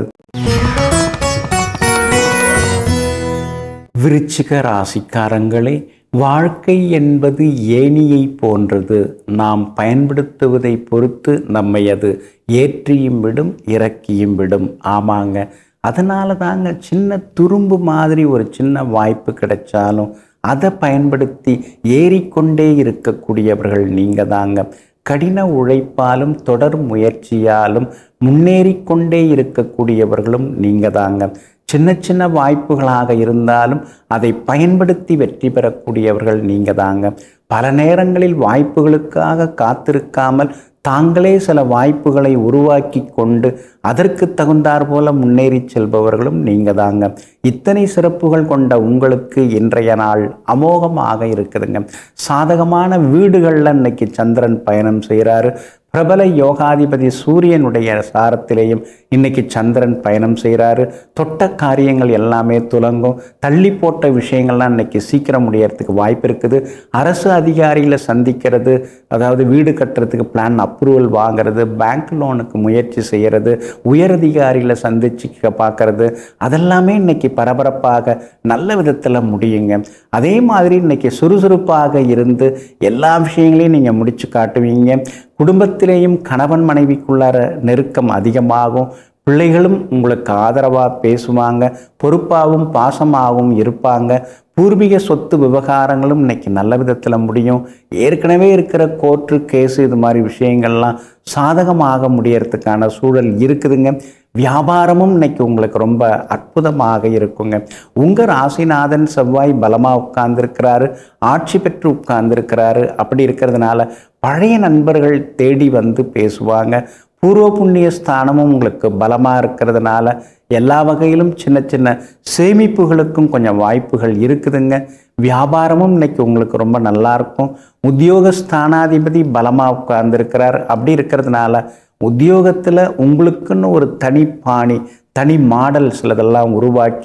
A: விருச்சிக ராசிக்காரங்களே வாழ்க்கை என்பது ஏணியை போன்றது நாம் பயன்படுத்துவதை பொறுத்து நம்மை அது ஏற்றியும் விடும் இறக்கியும் விடும் ஆமாங்க அதனால தாங்க சின்ன துரும்பு மாதிரி ஒரு சின்ன வாய்ப்பு கிடைச்சாலும் அதை பயன்படுத்தி ஏறிக்கொண்டே இருக்கக்கூடியவர்கள் நீங்கள் தாங்க கடின உழைப்பாலும் தொடர் முயற்சியாலும் முன்னேறிக்கொண்டே இருக்கக்கூடியவர்களும் நீங்கள் தாங்க சின்ன சின்ன வாய்ப்புகளாக இருந்தாலும் அதை பயன்படுத்தி வெற்றி பெறக்கூடியவர்கள் நீங்கள் தாங்க பல நேரங்களில் வாய்ப்புகளுக்காக காத்திருக்காமல் தாங்களே சில வாய்ப்புகளை உருவாக்கி கொண்டு அதற்கு தகுந்தாற் போல முன்னேறி செல்பவர்களும் நீங்கள் தாங்க இத்தனை சிறப்புகள் கொண்ட உங்களுக்கு இன்றைய நாள் அமோகமாக இருக்குதுங்க சாதகமான வீடுகளில் இன்னைக்கு சந்திரன் பயணம் செய்கிறாரு பிரபல யோகாதிபதி சூரியனுடைய சாரத்திலேயும் இன்னைக்கு சந்திரன் பயணம் செய்கிறாரு தொட்ட காரியங்கள் எல்லாமே துலங்கும் தள்ளி போட்ட விஷயங்கள்லாம் இன்னைக்கு சீக்கிரம் முடியறதுக்கு வாய்ப்பு இருக்குது அரசு அதிகாரிகளை சந்திக்கிறது அதாவது வீடு கட்டுறதுக்கு பிளான் அப்ரூவல் வாங்குறது பேங்க் லோனுக்கு முயற்சி செய்கிறது உயரதிகாரிகளை சந்திச்சு பார்க்கறது அதெல்லாமே இன்னைக்கு பரபரப்பாக நல்ல விதத்தில் முடியுங்க அதே மாதிரி இன்னைக்கு சுறுசுறுப்பாக இருந்து எல்லா விஷயங்களையும் நீங்கள் முடிச்சு காட்டுவீங்க குடும்பத்திலேயும் கணவன் மனைவிக்குள்ளார நெருக்கம் அதிகமாகும் பிள்ளைகளும் உங்களுக்கு ஆதரவாக பேசுவாங்க பொறுப்பாகவும் பாசமாகவும் இருப்பாங்க பூர்வீக சொத்து விவகாரங்களும் இன்னைக்கு நல்ல விதத்தில் முடியும் ஏற்கனவே இருக்கிற கோர்ட்டு கேஸு இது மாதிரி விஷயங்கள்லாம் சாதகமாக முடியறதுக்கான சூழல் இருக்குதுங்க வியாபாரமும் இன்னைக்கு உங்களுக்கு ரொம்ப அற்புதமாக இருக்குங்க உங்கள் ராசிநாதன் செவ்வாய் பலமாக உட்கார்ந்துருக்கிறாரு ஆட்சி பெற்று உட்கார்ந்துருக்கிறாரு அப்படி இருக்கிறதுனால பழைய நண்பர்கள் தேடி வந்து பேசுவாங்க பூர்வ புண்ணிய ஸ்தானமும் உங்களுக்கு பலமாக இருக்கிறதுனால எல்லா வகையிலும் சின்ன சின்ன சேமிப்புகளுக்கும் கொஞ்சம் வாய்ப்புகள் இருக்குதுங்க வியாபாரமும் இன்னைக்கு உங்களுக்கு ரொம்ப நல்லா இருக்கும் உத்தியோக ஸ்தானாதிபதி பலமாக உட்கார்ந்துருக்கிறார் அப்படி இருக்கிறதுனால உத்தியோகத்தில் உங்களுக்குன்னு ஒரு தனி பாணி தனி மாடல் சிலதெல்லாம் உருவாக்கி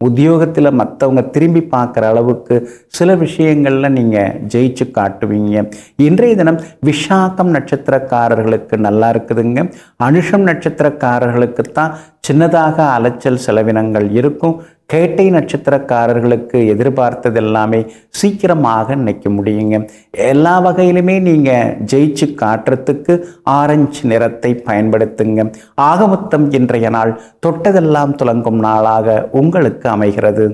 A: உத்தியோகத்தில் மற்றவங்க திரும்பி பார்க்குற அளவுக்கு சில விஷயங்களில் நீங்கள் ஜெயிச்சு காட்டுவீங்க இன்றைய தினம் விஷாகம் நட்சத்திரக்காரர்களுக்கு நல்லா இருக்குதுங்க அனுஷம் நட்சத்திரக்காரர்களுக்கு தான் சின்னதாக அலைச்சல் செலவினங்கள் இருக்கும் கேட்டை நட்சத்திரக்காரர்களுக்கு எதிர்பார்த்தது எல்லாமே சீக்கிரமாக நினைக்க முடியுங்க எல்லா வகையிலுமே நீங்கள் ஜெயிச்சு காட்டுறதுக்கு ஆரஞ்சு நிறத்தை பயன்படுத்துங்க ஆகமொத்தம் இன்றைய நாள் தொட்டதெல்லாம் துலங்கும் நாளாக உங்களுக்கு அமைகிறது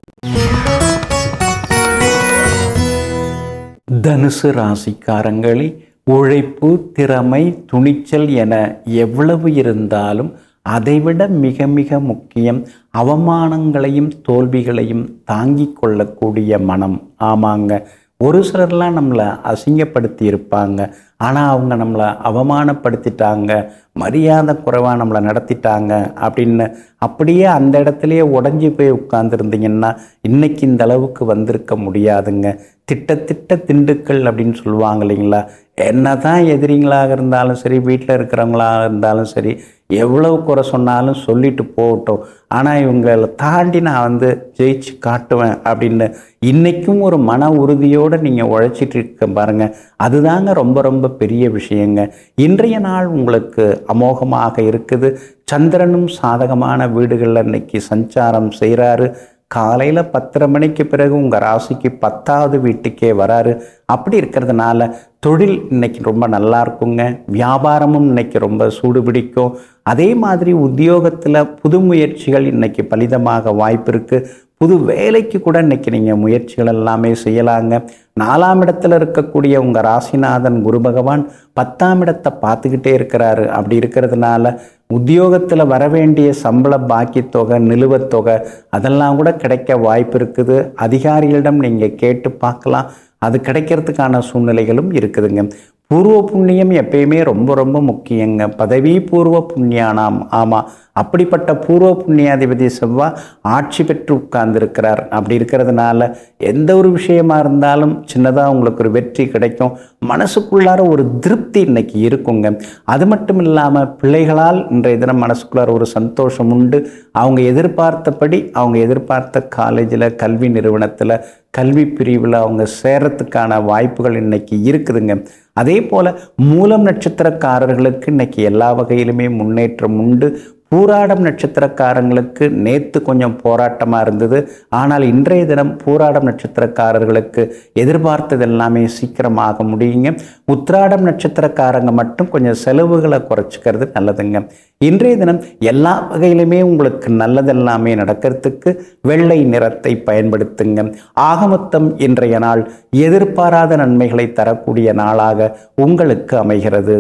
A: தனுசு ராசிக்காரங்களே உழைப்பு திறமை துணிச்சல் என எவ்வளவு இருந்தாலும் அதைவிட மிக மிக முக்கியம் அவமானங்களையும் தோல்விகளையும் தாங்கிக் கொள்ளக்கூடிய மனம் ஆமாங்க ஒரு சிலர்லாம் நம்மளை அசிங்கப்படுத்தி இருப்பாங்க ஆனால் அவங்க நம்மளை அவமானப்படுத்திட்டாங்க மரியாதை குறைவாக நம்மளை நடத்திட்டாங்க அப்படின்னு அப்படியே அந்த இடத்துலையே உடஞ்சி போய் உட்கார்ந்துருந்தீங்கன்னா இன்னைக்கு இந்த அளவுக்கு வந்திருக்க முடியாதுங்க திட்டத்திட்ட திண்டுக்கள் அப்படின்னு சொல்லுவாங்க இல்லைங்களா என்ன தான் எதிரிங்களாக இருந்தாலும் சரி வீட்டில் இருக்கிறவங்களாக இருந்தாலும் சரி எவ்வளவு குறை சொன்னாலும் சொல்லிட்டு போகட்டும் ஆனால் இவங்களை தாண்டி நான் வந்து ஜெயிச்சு காட்டுவேன் அப்படின்னு இன்றைக்கும் ஒரு மன உறுதியோடு நீங்கள் உழைச்சிட்டு இருக்க பாருங்கள் அதுதாங்க ரொம்ப ரொம்ப பெரிய விஷயங்க இன்றைய நாள் உங்களுக்கு அமோகமாக இருக்குது சந்திரனும் சாதகமான வீடுகளில் இன்னைக்கு சஞ்சாரம் செய்கிறாரு காலையில் பத்தரை மணிக்கு பிறகு உங்கள் ராசிக்கு பத்தாவது வீட்டுக்கே வராரு அப்படி இருக்கிறதுனால தொழில் இன்னைக்கு ரொம்ப நல்லா இருக்குங்க வியாபாரமும் இன்னைக்கு ரொம்ப சூடு பிடிக்கும் அதே மாதிரி உத்தியோகத்தில் புது முயற்சிகள் இன்னைக்கு பலிதமாக வாய்ப்பு இருக்குது புது வேலைக்கு கூட இன்னைக்கு நீங்கள் முயற்சிகள் எல்லாமே செய்யலாங்க நாலாம் இடத்துல இருக்கக்கூடிய உங்கள் ராசிநாதன் குரு பகவான் பத்தாம் இடத்தை பார்த்துக்கிட்டே இருக்கிறாரு அப்படி இருக்கிறதுனால உத்தியோகத்தில் வர வேண்டிய சம்பள பாக்கி தொகை நிலுவைத் தொகை அதெல்லாம் கூட கிடைக்க வாய்ப்பு இருக்குது அதிகாரிகளிடம் நீங்கள் கேட்டு பார்க்கலாம் அது கிடைக்கிறதுக்கான சூழ்நிலைகளும் இருக்குதுங்க பூர்வ புண்ணியம் எப்பயுமே ரொம்ப ரொம்ப முக்கியங்க பதவி பூர்வ புண்ணியானாம் ஆமாம் அப்படிப்பட்ட பூர்வ புண்ணியாதிபதி செவ்வாய் ஆட்சி பெற்று உட்கார்ந்துருக்கிறார் அப்படி இருக்கிறதுனால எந்த ஒரு விஷயமா இருந்தாலும் சின்னதாக உங்களுக்கு ஒரு வெற்றி கிடைக்கும் மனசுக்குள்ளார ஒரு திருப்தி இன்னைக்கு இருக்குங்க அது மட்டும் இல்லாமல் பிள்ளைகளால் இன்றைய தினம் மனசுக்குள்ளார ஒரு சந்தோஷம் உண்டு அவங்க எதிர்பார்த்தபடி அவங்க எதிர்பார்த்த காலேஜில் கல்வி நிறுவனத்தில் கல்வி பிரிவில் அவங்க சேரத்துக்கான வாய்ப்புகள் இன்னைக்கு இருக்குதுங்க அதே போல் மூலம் நட்சத்திரக்காரர்களுக்கு இன்னைக்கு எல்லா வகையிலுமே முன்னேற்றம் உண்டு பூராடம் நட்சத்திரக்காரங்களுக்கு நேற்று கொஞ்சம் போராட்டமாக இருந்தது ஆனால் இன்றைய தினம் பூராடம் நட்சத்திரக்காரர்களுக்கு எதிர்பார்த்தது எல்லாமே சீக்கிரமாக முடியுங்க உத்ராடம் நட்சத்திரக்காரங்க மட்டும் கொஞ்சம் செலவுகளை குறைச்சிக்கிறது நல்லதுங்க இன்றைய தினம் எல்லா வகையிலுமே உங்களுக்கு நல்லதெல்லாமே நடக்கிறதுக்கு வெள்ளை நிறத்தை பயன்படுத்துங்க ஆகமொத்தம் இன்றைய நாள் எதிர்பாராத நன்மைகளை தரக்கூடிய நாளாக உங்களுக்கு அமைகிறது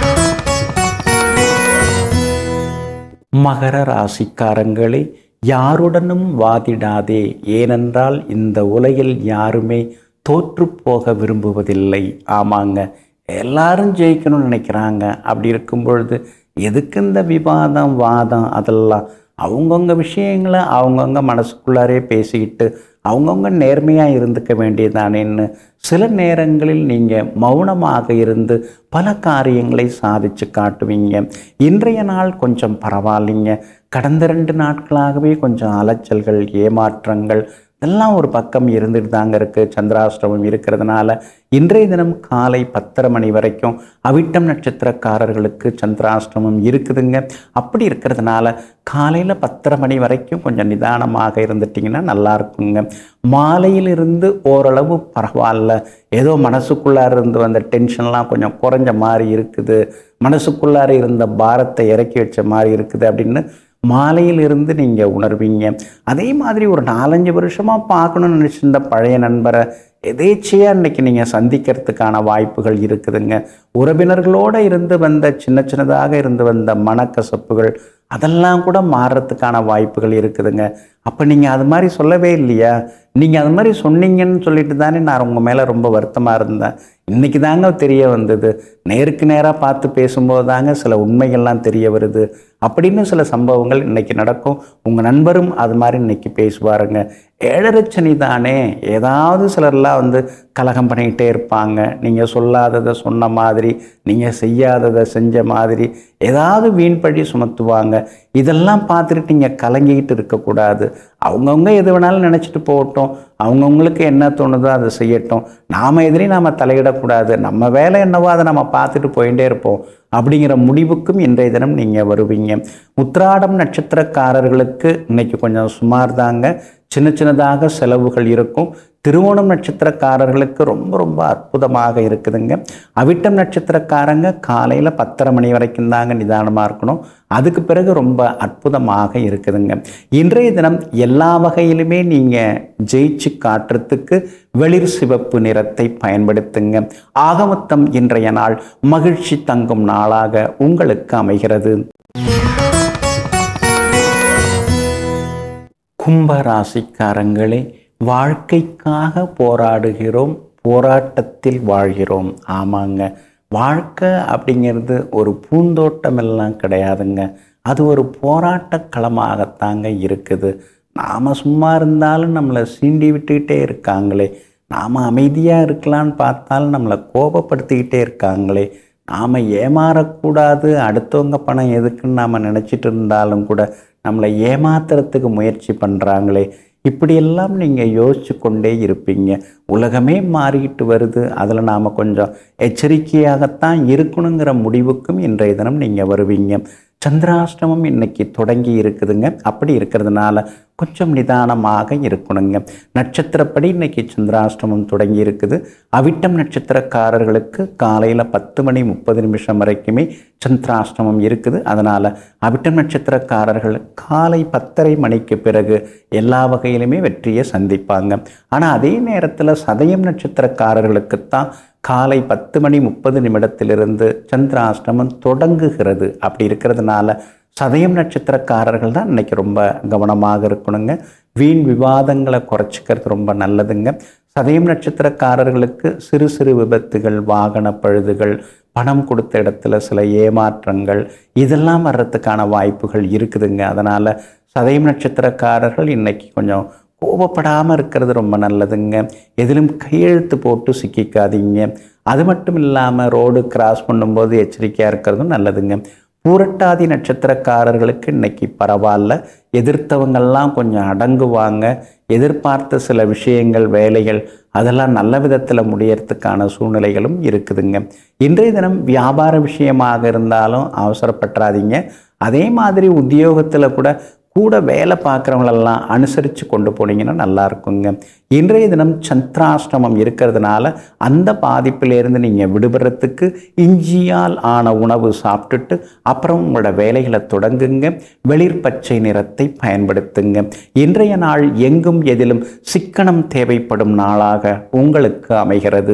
A: மகர ராசிக்காரங்களே யாருடனும் வாதிடாதே ஏனென்றால் இந்த உலகில் யாருமே தோற்று போக விரும்புவதில்லை ஆமாங்க எல்லாரும் ஜெயிக்கணும்னு நினைக்கிறாங்க அப்படி இருக்கும் பொழுது எதுக்கு இந்த விவாதம் வாதம் அதெல்லாம் அவங்கவுங்க விஷயங்களை அவங்கவுங்க மனசுக்குள்ளாரே பேசிக்கிட்டு அவங்கவுங்க நேர்மையாக இருந்துக்க வேண்டியதானேன்னு சில நேரங்களில் நீங்கள் மௌனமாக இருந்து பல காரியங்களை சாதிச்சு காட்டுவீங்க இன்றைய நாள் கொஞ்சம் பரவாயில்லைங்க கடந்த ரெண்டு நாட்களாகவே கொஞ்சம் அலைச்சல்கள் ஏமாற்றங்கள் இதெல்லாம் ஒரு பக்கம் இருந்துட்டு தாங்க இருக்குது சந்திராஷ்டமம் இருக்கிறதுனால இன்றைய தினம் காலை பத்தரை மணி வரைக்கும் அவிட்டம் நட்சத்திரக்காரர்களுக்கு சந்திராஷ்டமம் இருக்குதுங்க அப்படி இருக்கிறதுனால காலையில் பத்தரை மணி வரைக்கும் கொஞ்சம் நிதானமாக இருந்துட்டிங்கன்னா நல்லா இருக்குங்க மாலையிலிருந்து ஓரளவு பரவாயில்ல ஏதோ மனசுக்குள்ளார இருந்து வந்த டென்ஷன்லாம் கொஞ்சம் குறைஞ்ச மாதிரி இருக்குது மனசுக்குள்ளார இருந்த பாரத்தை இறக்கி வச்ச மாதிரி இருக்குது அப்படின்னு மாலையிலிருந்து நீங்கள் உணர்வீங்க அதே மாதிரி ஒரு நாலஞ்சு வருஷமாக பார்க்கணும்னு நினச்சிருந்த பழைய நண்பரை எதேச்சையாக இன்னைக்கு நீங்கள் சந்திக்கிறதுக்கான வாய்ப்புகள் இருக்குதுங்க உறவினர்களோடு இருந்து வந்த சின்ன சின்னதாக இருந்து வந்த மனக்கசப்புகள் அதெல்லாம் கூட மாறுறதுக்கான வாய்ப்புகள் இருக்குதுங்க அப்போ நீங்கள் அது மாதிரி சொல்லவே இல்லையா நீங்கள் அது மாதிரி சொன்னீங்கன்னு சொல்லிட்டு தானே நான் உங்கள் மேலே ரொம்ப வருத்தமாக இருந்தேன் இன்றைக்கி தாங்க தெரிய வந்தது நேருக்கு நேராக பார்த்து பேசும்போது தாங்க சில உண்மைகள்லாம் தெரிய வருது அப்படின்னு சில சம்பவங்கள் இன்னைக்கு நடக்கும் உங்கள் நண்பரும் அது மாதிரி இன்னைக்கு பேசுவாருங்க ஏழரை சனி தானே ஏதாவது சிலர்லாம் வந்து கலகம் பண்ணிக்கிட்டே இருப்பாங்க நீங்கள் சொல்லாததை சொன்ன மாதிரி நீங்கள் செய்யாததை செஞ்ச மாதிரி ஏதாவது வீண் பழி சுமத்துவாங்க இதெல்லாம் பார்த்துட்டு நீங்கள் கலங்கிக்கிட்டு இருக்கக்கூடாது அவங்கவுங்க எது வேணாலும் நினச்சிட்டு போகட்டும் அவங்கவுங்களுக்கு என்ன தோணுதோ அதை செய்யட்டும் நாம் எதிரையும் நாம் தலையிடக்கூடாது நம்ம வேலை என்னவோ அதை நம்ம பார்த்துட்டு போயிட்டே இருப்போம் அப்படிங்கிற முடிவுக்கும் இன்றைய தினம் நீங்கள் வருவீங்க உத்திராடம் நட்சத்திரக்காரர்களுக்கு இன்னைக்கு கொஞ்சம் சுமார் தாங்க சின்ன சின்னதாக செலவுகள் இருக்கும் திருவோணம் நட்சத்திரக்காரர்களுக்கு ரொம்ப ரொம்ப அற்புதமாக இருக்குதுங்க அவிட்டம் நட்சத்திரக்காரங்க காலையில் பத்தரை மணி வரைக்கும் தாங்க நிதானமாக இருக்கணும் அதுக்கு பிறகு ரொம்ப அற்புதமாக இருக்குதுங்க இன்றைய தினம் எல்லா வகையிலுமே நீங்கள் ஜெயிச்சு காட்டுறதுக்கு வெளிர் சிவப்பு நிறத்தை பயன்படுத்துங்க ஆகமொத்தம் இன்றைய நாள் மகிழ்ச்சி தங்கும் நாளாக உங்களுக்கு அமைகிறது கும்பராசிக்காரங்களே வாழ்க்கைக்காக போராடுகிறோம் போராட்டத்தில் வாழ்கிறோம் ஆமாங்க வாழ்க்கை அப்படிங்கிறது ஒரு பூந்தோட்டம் எல்லாம் கிடையாதுங்க அது ஒரு போராட்ட களமாகத்தாங்க இருக்குது நாம் சும்மா இருந்தாலும் நம்மளை சீண்டி விட்டுக்கிட்டே இருக்காங்களே நாம் அமைதியாக இருக்கலான்னு பார்த்தாலும் நம்மளை கோபப்படுத்திக்கிட்டே இருக்காங்களே நாம் ஏமாறக்கூடாது அடுத்தவங்க பணம் எதுக்குன்னு நாம் நினச்சிட்டு இருந்தாலும் கூட நம்மளை ஏமாத்துறதுக்கு முயற்சி பண்ணுறாங்களே இப்படியெல்லாம் நீங்கள் யோசிச்சு கொண்டே இருப்பீங்க உலகமே மாறிக்கிட்டு வருது அதில் நாம் கொஞ்சம் எச்சரிக்கையாகத்தான் இருக்கணுங்கிற முடிவுக்கும் இன்றைய தினம் நீங்கள் வருவீங்க சந்திராஷ்டமம் இன்னைக்கு தொடங்கி இருக்குதுங்க அப்படி இருக்கிறதுனால கொஞ்சம் நிதானமாக இருக்கணுங்க நட்சத்திரப்படி இன்னைக்கு சந்திராஷ்டமம் தொடங்கி இருக்குது அவிட்டம் நட்சத்திரக்காரர்களுக்கு காலையில் பத்து மணி முப்பது நிமிஷம் வரைக்குமே சந்திராஷ்டமம் இருக்குது அதனால் அவிட்டம் நட்சத்திரக்காரர்கள் காலை பத்தரை மணிக்கு பிறகு எல்லா வகையிலுமே வெற்றியை சந்திப்பாங்க ஆனால் அதே நேரத்தில் சதயம் நட்சத்திரக்காரர்களுக்குத்தான் காலை பத்து மணி முப்பது நிமிடத்திலிருந்து சந்திராஷ்டமம் தொடங்குகிறது அப்படி இருக்கிறதுனால சதயம் நட்சத்திரக்காரர்கள் தான் இன்னைக்கு ரொம்ப கவனமாக இருக்கணுங்க வீண் விவாதங்களை குறைச்சிக்கிறது ரொம்ப நல்லதுங்க சதயம் நட்சத்திரக்காரர்களுக்கு சிறு சிறு விபத்துகள் வாகன பழுதுகள் பணம் கொடுத்த இடத்துல சில ஏமாற்றங்கள் இதெல்லாம் வர்றதுக்கான வாய்ப்புகள் இருக்குதுங்க அதனால் சதயம் நட்சத்திரக்காரர்கள் இன்னைக்கு கொஞ்சம் கோபப்படாமல் இருக்கிறது ரொம்ப நல்லதுங்க எதிலும் கையெழுத்து போட்டு சிக்கிக்காதீங்க அது மட்டும் இல்லாமல் ரோடு கிராஸ் பண்ணும்போது எச்சரிக்கையாக இருக்கிறதும் நல்லதுங்க பூரட்டாதி நட்சத்திரக்காரர்களுக்கு இன்னைக்கு பரவாயில்ல எதிர்த்தவங்கள்லாம் கொஞ்சம் அடங்குவாங்க எதிர்பார்த்த சில விஷயங்கள் வேலைகள் அதெல்லாம் நல்ல விதத்தில் முடியறதுக்கான சூழ்நிலைகளும் இருக்குதுங்க இன்றைய தினம் வியாபார விஷயமாக இருந்தாலும் அவசரப்பட்டுறாதீங்க அதே மாதிரி உத்தியோகத்தில் கூட கூட வேலை பார்க்குறவங்களெல்லாம் அனுசரித்து கொண்டு போனீங்கன்னா நல்லா இருக்குங்க இன்றைய தினம் சந்திராஷ்டமம் இருக்கிறதுனால அந்த பாதிப்பிலேருந்து நீங்கள் விடுபடுறதுக்கு இஞ்சியால் ஆன உணவு சாப்பிட்டுட்டு அப்புறம் உங்களோட வேலைகளை தொடங்குங்க வெளிர் பச்சை நிறத்தை பயன்படுத்துங்க இன்றைய நாள் எங்கும் எதிலும் சிக்கனம் தேவைப்படும் நாளாக உங்களுக்கு அமைகிறது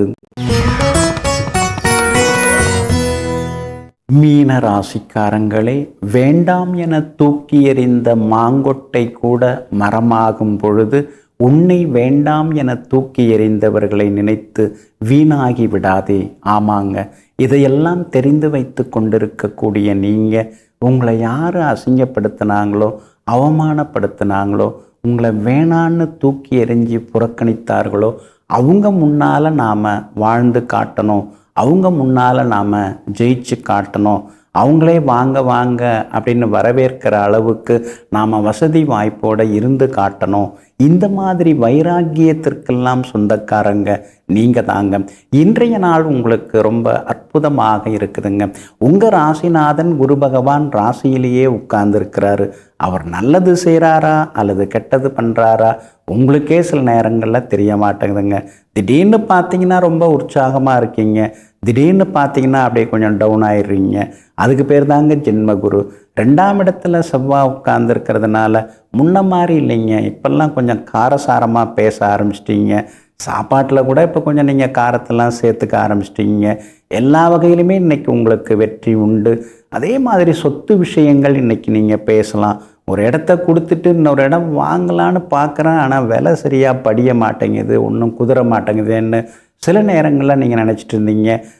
A: மீன ராசிக்காரங்களே வேண்டாம் என தூக்கி எறிந்த மாங்கொட்டை கூட மரமாகும் பொழுது உன்னை வேண்டாம் என தூக்கி எறிந்தவர்களை நினைத்து வீணாகி விடாதே ஆமாங்க இதையெல்லாம் தெரிந்து வைத்து கொண்டிருக்கக்கூடிய நீங்கள் உங்களை யார் அசிங்கப்படுத்தினாங்களோ அவமானப்படுத்தினாங்களோ உங்களை வேணான்னு தூக்கி எறிஞ்சி புறக்கணித்தார்களோ அவங்க முன்னால் நாம் வாழ்ந்து காட்டணும் அவங்க முன்னால் நாம் ஜெயிச்சு காட்டணும் அவங்களே வாங்க வாங்க அப்படின்னு வரவேற்கிற அளவுக்கு நாம் வசதி வாய்ப்போடு இருந்து காட்டணும் இந்த மாதிரி வைராக்கியத்திற்கெல்லாம் சொந்தக்காரங்க நீங்கள் தாங்க இன்றைய நாள் உங்களுக்கு ரொம்ப அற்புதமாக இருக்குதுங்க உங்கள் ராசிநாதன் குரு பகவான் ராசியிலேயே உட்கார்ந்துருக்கிறாரு அவர் நல்லது செய்கிறாரா அல்லது கெட்டது பண்ணுறாரா உங்களுக்கே சில நேரங்களில் தெரிய மாட்டேங்குதுங்க திடீர்னு பார்த்தீங்கன்னா ரொம்ப உற்சாகமாக இருக்கீங்க திடீர்னு பார்த்தீங்கன்னா அப்படியே கொஞ்சம் டவுன் ஆயிடுறீங்க அதுக்கு பேர் தாங்க ஜென்மகுரு ரெண்டாம் இடத்துல செவ்வாய் உட்கார்ந்துருக்கிறதுனால முன்ன மாதிரி இல்லைங்க இப்போல்லாம் கொஞ்சம் காரசாரமாக பேச ஆரம்பிச்சிட்டீங்க சாப்பாட்டில் கூட இப்போ கொஞ்சம் நீங்கள் காரத்தெல்லாம் சேர்த்துக்க ஆரம்பிச்சிட்டீங்க எல்லா வகையிலுமே இன்றைக்கி உங்களுக்கு வெற்றி உண்டு அதே மாதிரி சொத்து விஷயங்கள் இன்றைக்கி நீங்கள் பேசலாம் ஒரு இடத்த கொடுத்துட்டு இன்னொரு இடம் வாங்கலான்னு பார்க்குறேன் ஆனால் விலை சரியாக படிய மாட்டேங்குது ஒன்றும் குதிர மாட்டேங்குதுன்னு சில நேரங்களில் நீங்கள் நினச்சிட்டு இருந்தீங்க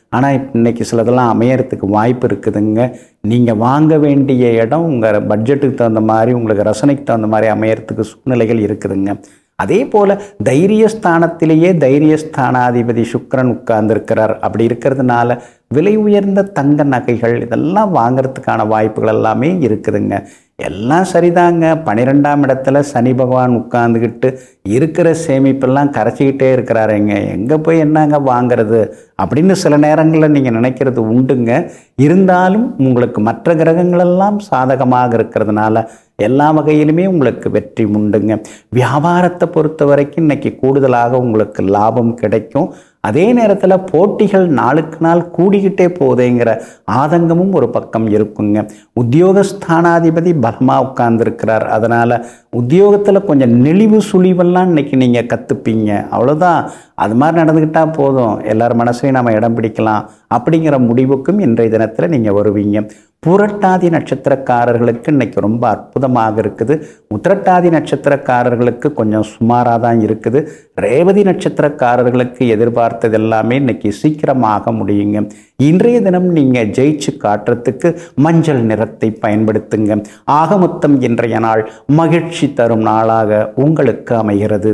A: ஆனால் இன்னைக்கு சிலதெல்லாம் அமையறதுக்கு வாய்ப்பு இருக்குதுங்க நீங்கள் வாங்க வேண்டிய இடம் உங்கள் பட்ஜெட்டுக்கு தகுந்த மாதிரி உங்களுக்கு ரசனைக்கு தகுந்த மாதிரி அமையறதுக்கு சூழ்நிலைகள் இருக்குதுங்க அதே போல் தைரியஸ்தானத்திலேயே தைரியஸ்தானாதிபதி சுக்கிரன் உட்கார்ந்துருக்கிறார் அப்படி இருக்கிறதுனால விலை உயர்ந்த தங்க நகைகள் இதெல்லாம் வாங்குறதுக்கான வாய்ப்புகள் எல்லாமே இருக்குதுங்க எல்லாம் சரிதாங்க பன்னிரெண்டாம் இடத்துல சனி பகவான் உட்கார்ந்துக்கிட்டு இருக்கிற சேமிப்பெல்லாம் கரைச்சிக்கிட்டே இருக்கிறாருங்க எங்கே போய் என்னங்க வாங்குறது அப்படின்னு சில நேரங்களில் நீங்கள் நினைக்கிறது உண்டுங்க இருந்தாலும் உங்களுக்கு மற்ற கிரகங்களெல்லாம் சாதகமாக இருக்கிறதுனால எல்லா வகையிலுமே உங்களுக்கு வெற்றி உண்டுங்க வியாபாரத்தை பொறுத்த வரைக்கும் இன்னைக்கு கூடுதலாக உங்களுக்கு லாபம் கிடைக்கும் அதே நேரத்தில் போட்டிகள் நாளுக்கு நாள் கூடிக்கிட்டே போதேங்கிற ஆதங்கமும் ஒரு பக்கம் இருக்குங்க உத்தியோகஸ்தானாதிபதி பலமாக உட்கார்ந்துருக்கிறார் அதனால் உத்தியோகத்தில் கொஞ்சம் நெளிவு சுழிவெல்லாம் இன்னைக்கு நீங்கள் கற்றுப்பீங்க அவ்வளோதான் அது மாதிரி நடந்துக்கிட்டால் போதும் எல்லார் மனசையும் நம்ம இடம் பிடிக்கலாம் அப்படிங்கிற முடிவுக்கும் இன்றைய தினத்தில் நீங்கள் வருவீங்க புரட்டாதி நட்சத்திரக்காரர்களுக்கு இன்னைக்கு ரொம்ப அற்புதமாக இருக்குது உத்திரட்டாதி நட்சத்திரக்காரர்களுக்கு கொஞ்சம் சுமாராக தான் இருக்குது ரேவதி நட்சத்திரக்காரர்களுக்கு எதிர்பார்த்தது எல்லாமே இன்னைக்கு சீக்கிரமாக முடியுங்க இன்றைய தினம் நீங்கள் ஜெயிச்சு காட்டுறதுக்கு மஞ்சள் நிறத்தை பயன்படுத்துங்க ஆக மொத்தம் இன்றைய நாள் மகிழ்ச்சி தரும் நாளாக உங்களுக்கு அமைகிறது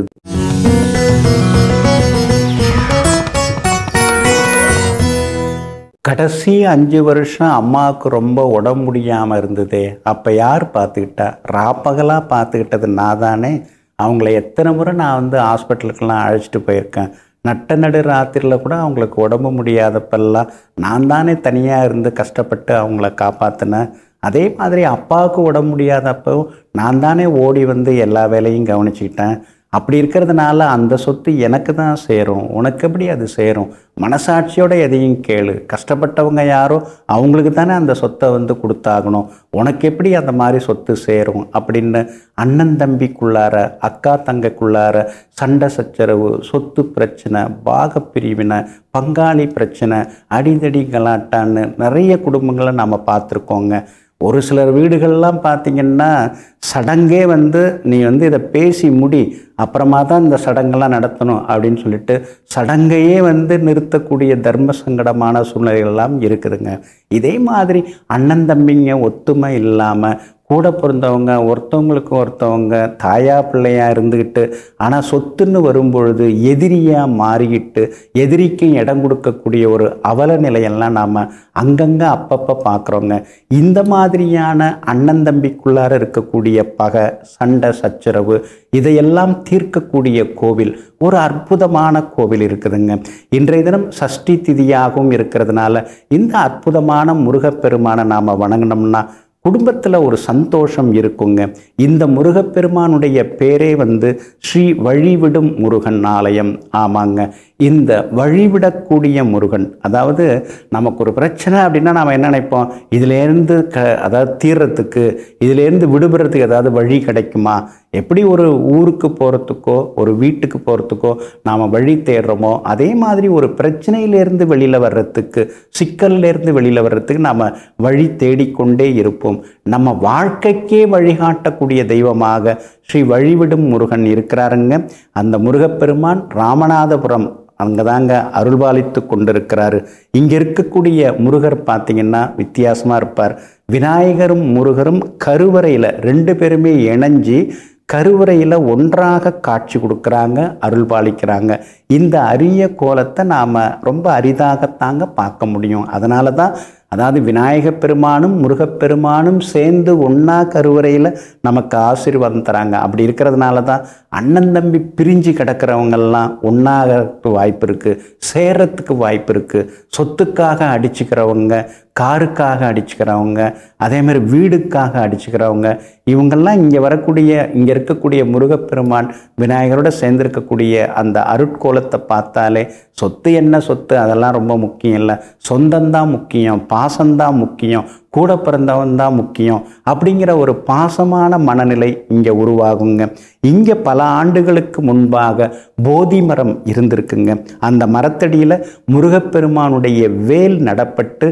A: கடைசி அஞ்சு வருஷம் அம்மாவுக்கு ரொம்ப உடம்பு முடியாமல் இருந்ததே அப்போ யார் பார்த்துக்கிட்டா ராப்பகலாக பார்த்துக்கிட்டது நான் தானே அவங்கள எத்தனை முறை நான் வந்து ஹாஸ்பிட்டலுக்கெல்லாம் அழைச்சிட்டு போயிருக்கேன் நட்ட நடு ராத்திரியில் கூட அவங்களுக்கு உடம்பு முடியாதப்பெல்லாம் நான் தானே தனியாக இருந்து கஷ்டப்பட்டு அவங்கள காப்பாற்றினேன் அதே மாதிரி அப்பாவுக்கு உடம்பு முடியாதப்போ நான் தானே ஓடி வந்து எல்லா வேலையும் கவனிச்சுக்கிட்டேன் அப்படி இருக்கிறதுனால அந்த சொத்து எனக்கு தான் சேரும் உனக்கு எப்படி அது சேரும் மனசாட்சியோட எதையும் கேளு கஷ்டப்பட்டவங்க யாரோ அவங்களுக்கு தானே அந்த சொத்தை வந்து கொடுத்தாகணும் உனக்கு எப்படி அந்த மாதிரி சொத்து சேரும் அப்படின்னு அண்ணன் தம்பிக்குள்ளார அக்கா தங்கைக்குள்ளார சண்டை சச்சரவு சொத்து பிரச்சனை பாகப்பிரிவினை பங்காளி பிரச்சனை அடிதடி கலாட்டான்னு நிறைய குடும்பங்களை நம்ம பார்த்துருக்கோங்க ஒரு சிலர் வீடுகள்லாம் பார்த்தீங்கன்னா சடங்கே வந்து நீ வந்து இதை பேசி முடி அப்புறமா தான் இந்த சடங்கெல்லாம் நடத்தணும் அப்படின்னு சொல்லிட்டு சடங்கையே வந்து நிறுத்தக்கூடிய தர்ம சங்கடமான சூழ்நிலைகள்லாம் இருக்குதுங்க இதே மாதிரி அண்ணன் தம்பிங்க ஒத்துமை இல்லாமல் கூட பிறந்தவங்க ஒருத்தவங்களுக்கு ஒருத்தவங்க தாயா பிள்ளையா இருந்துக்கிட்டு ஆனால் சொத்துன்னு வரும்பொழுது எதிரியாக மாறிக்கிட்டு எதிரிக்கும் இடம் கொடுக்கக்கூடிய ஒரு அவல நிலையெல்லாம் நாம் அங்கங்கே அப்பப்போ பார்க்குறோங்க இந்த மாதிரியான அண்ணன் தம்பிக்குள்ளார இருக்கக்கூடிய பகை சண்டை சச்சரவு இதையெல்லாம் தீர்க்கக்கூடிய கோவில் ஒரு அற்புதமான கோவில் இருக்குதுங்க இன்றைய தினம் சஷ்டி திதியாகவும் இருக்கிறதுனால இந்த அற்புதமான முருகப்பெருமானை நாம் வணங்கினோம்னா குடும்பத்தில் ஒரு சந்தோஷம் இருக்குங்க இந்த முருகப்பெருமானுடைய பேரே வந்து ஸ்ரீ வழிவிடும் முருகன் ஆலயம் ஆமாங்க இந்த வழிவிடக்கூடிய முருகன் அதாவது நமக்கு ஒரு பிரச்சனை அப்படின்னா நாம் என்ன நினைப்போம் இதிலேருந்து க அதாவது தீர்றதுக்கு இதிலேருந்து விடுபடுறதுக்கு ஏதாவது வழி கிடைக்குமா எப்படி ஒரு ஊருக்கு போகிறதுக்கோ ஒரு வீட்டுக்கு போகிறதுக்கோ நாம் வழி தேடுறோமோ அதே மாதிரி ஒரு பிரச்சனையிலேருந்து வெளியில் வர்றதுக்கு சிக்கல்லேருந்து வெளியில் வர்றதுக்கு நாம் வழி தேடிக்கொண்டே இருப்போம் நம்ம வாழ்க்கைக்கே வழிகாட்டக்கூடிய தெய்வமாக ஸ்ரீ வழிவிடும் முருகன் இருக்கிறாருங்க அந்த முருகப்பெருமான் ராமநாதபுரம் அங்கே தாங்க அருள்பாலித்து கொண்டிருக்கிறாரு இங்கே இருக்கக்கூடிய முருகர் பார்த்தீங்கன்னா வித்தியாசமாக இருப்பார் விநாயகரும் முருகரும் கருவறையில் ரெண்டு பேருமே இணைஞ்சு கருவறையில் ஒன்றாக காட்சி கொடுக்குறாங்க அருள் பாலிக்கிறாங்க இந்த அரிய கோலத்தை நாம் ரொம்ப அரிதாகத்தாங்க பார்க்க முடியும் அதனால தான் அதாவது விநாயகப் பெருமானும் முருகப்பெருமானும் சேர்ந்து ஒன்றா கருவறையில் நமக்கு ஆசீர்வாதம் தராங்க அப்படி இருக்கிறதுனால தான் அண்ணன் தம்பி பிரிஞ்சு கிடக்கிறவங்கெல்லாம் ஒன்றாகிறதுக்கு வாய்ப்பு இருக்குது சேர்றதுக்கு வாய்ப்பு இருக்குது சொத்துக்காக அடிச்சுக்கிறவங்க காருக்காக அடிச்சுக்கிறவங்க அதே மாதிரி வீடுக்காக அடிச்சுக்கிறவங்க இவங்கெல்லாம் இங்கே வரக்கூடிய இங்கே இருக்கக்கூடிய முருகப்பெருமான் விநாயகரோட சேர்ந்திருக்கக்கூடிய அந்த அருட்கோலத்தை பார்த்தாலே சொத்து என்ன சொத்து அதெல்லாம் ரொம்ப முக்கியம் இல்லை சொந்தம்தான் முக்கியம் பாசம்தான் முக்கியம் கூட பிறந்தவன் தான் முக்கியம் அப்படிங்கிற ஒரு பாசமான மனநிலை இங்கே உருவாகுங்க இங்கே பல ஆண்டுகளுக்கு முன்பாக போதி மரம் இருந்திருக்குங்க அந்த மரத்தடியில் முருகப்பெருமானுடைய வேல் நடப்பட்டு வேல்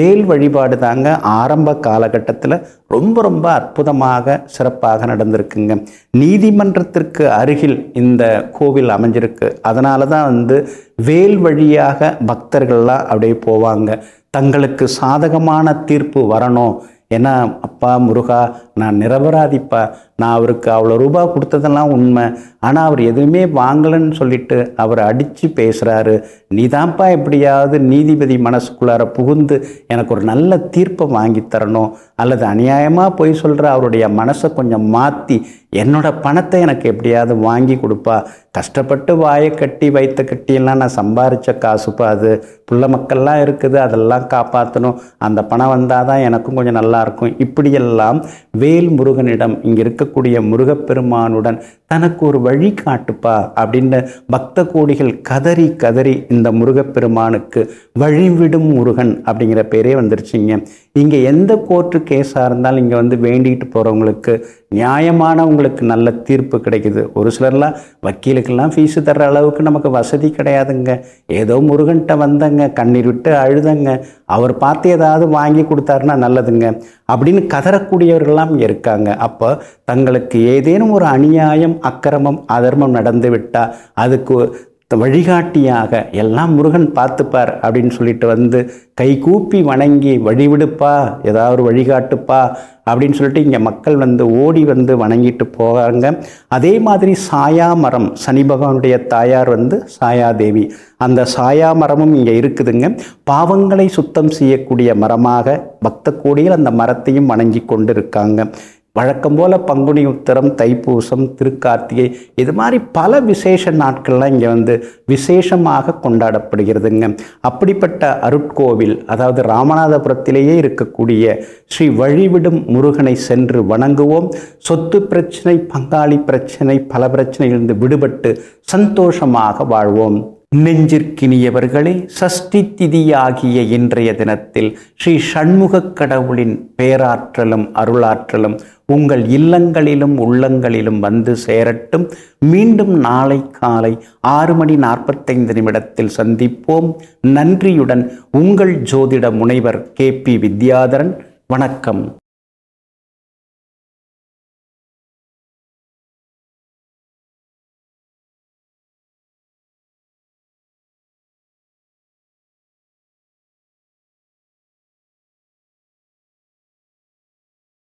A: வேல் வழிபாடு தாங்க ஆரம்ப காலகட்டத்தில் ரொம்ப ரொம்ப அற்புதமாக சிறப்பாக நடந்திருக்குங்க நீதிமன்றத்திற்கு அருகில் இந்த கோவில் அமைஞ்சிருக்கு அதனால தான் வந்து வேல் வழியாக பக்தர்கள்லாம் அப்படியே போவாங்க தங்களுக்கு சாதகமான தீர்ப்பு வரணும் ஏன்னா அப்பா முருகா நான் நிரபராதிப்பா நான் அவருக்கு அவ்வளோ ரூபா கொடுத்ததெல்லாம் உண்மை ஆனால் அவர் எதுவுமே வாங்கலைன்னு சொல்லிட்டு அவரை அடித்து பேசுகிறாரு நீதான்ப்பா எப்படியாவது நீதிபதி மனசுக்குள்ளார புகுந்து எனக்கு ஒரு நல்ல தீர்ப்பை வாங்கி தரணும் அல்லது அநியாயமாக போய் சொல்கிற அவருடைய மனசை கொஞ்சம் மாற்றி என்னோட பணத்தை எனக்கு எப்படியாவது வாங்கி கொடுப்பா கஷ்டப்பட்டு வாயை கட்டி வைத்த கட்டியெல்லாம் நான் சம்பாரித்த காசுப்பா அது புள்ள மக்கள்லாம் இருக்குது அதெல்லாம் காப்பாற்றணும் அந்த பணம் வந்தால் தான் எனக்கும் கொஞ்சம் நல்லா இருக்கும் இப்படியெல்லாம் வேல் முருகனிடம் இங்கே இருக்கக்கூடிய முருகப்பெருமானுடன் தனக்கு ஒரு வழி காட்டுப்பா அப்படின்னு பக்த கோடிகள் கதறி கதறி இந்த முருகப்பெருமானுக்கு வழிவிடும் முருகன் அப்படிங்கிற பேரே வந்துருச்சுங்க இங்கே எந்த கோர்ட்டு கேஸாக இருந்தாலும் இங்கே வந்து வேண்டிட்டு போகிறவங்களுக்கு நியாயமானவங்களுக்கு நல்ல தீர்ப்பு கிடைக்குது ஒரு சிலர்லாம் வக்கீலுக்கெல்லாம் ஃபீஸு தர்ற அளவுக்கு நமக்கு வசதி கிடையாதுங்க ஏதோ முருகன்கிட்ட வந்தங்க கண்ணீர் விட்டு அழுதங்க அவர் பார்த்து ஏதாவது வாங்கி கொடுத்தாருன்னா நல்லதுங்க அப்படின்னு கதறக்கூடியவர்கள்லாம் இங்கே இருக்காங்க அப்போ தங்களுக்கு ஏதேனும் ஒரு அநியாயம் அக்கிரமம் அதர்மம் நடந்து விட்டால் அதுக்கு வழிகாட்டியாக எல்லாம் முருகன் பார்த்துப்பார் அப்படின்னு சொல்லிட்டு வந்து கை கூப்பி வணங்கி வழிவிடுப்பா ஏதாவது ஒரு வழிகாட்டுப்பா அப்படின்னு சொல்லிட்டு இங்கே மக்கள் வந்து ஓடி வந்து வணங்கிட்டு போகிறாங்க அதே மாதிரி சாயா மரம் சனி பகவானுடைய தாயார் வந்து சாயாதேவி அந்த சாயா மரமும் இங்கே இருக்குதுங்க பாவங்களை சுத்தம் செய்யக்கூடிய மரமாக பக்த கோடியில் அந்த மரத்தையும் வணங்கி கொண்டு இருக்காங்க வழக்கம் போல் பங்குனி உத்தரம் தைப்பூசம் திருக்கார்த்திகை இது மாதிரி பல விசேஷ நாட்கள்லாம் இங்கே வந்து விசேஷமாக கொண்டாடப்படுகிறதுங்க அப்படிப்பட்ட அருட்கோவில் அதாவது ராமநாதபுரத்திலேயே இருக்கக்கூடிய ஸ்ரீ வழிவிடும் முருகனை சென்று வணங்குவோம் சொத்து பிரச்சனை பங்காளி பிரச்சனை பல பிரச்சனையிலிருந்து விடுபட்டு சந்தோஷமாக வாழ்வோம் நெஞ்சிற்கினியவர்களே சஷ்டி திதியாகிய இன்றைய தினத்தில் ஸ்ரீ சண்முகக் கடவுளின் பேராற்றலும் அருளாற்றலும் உங்கள் இல்லங்களிலும் உள்ளங்களிலும் வந்து சேரட்டும் மீண்டும் நாளை காலை ஆறு மணி நாற்பத்தைந்து நிமிடத்தில் சந்திப்போம் நன்றியுடன் உங்கள் ஜோதிட முனைவர் கே பி வித்யாதரன் வணக்கம்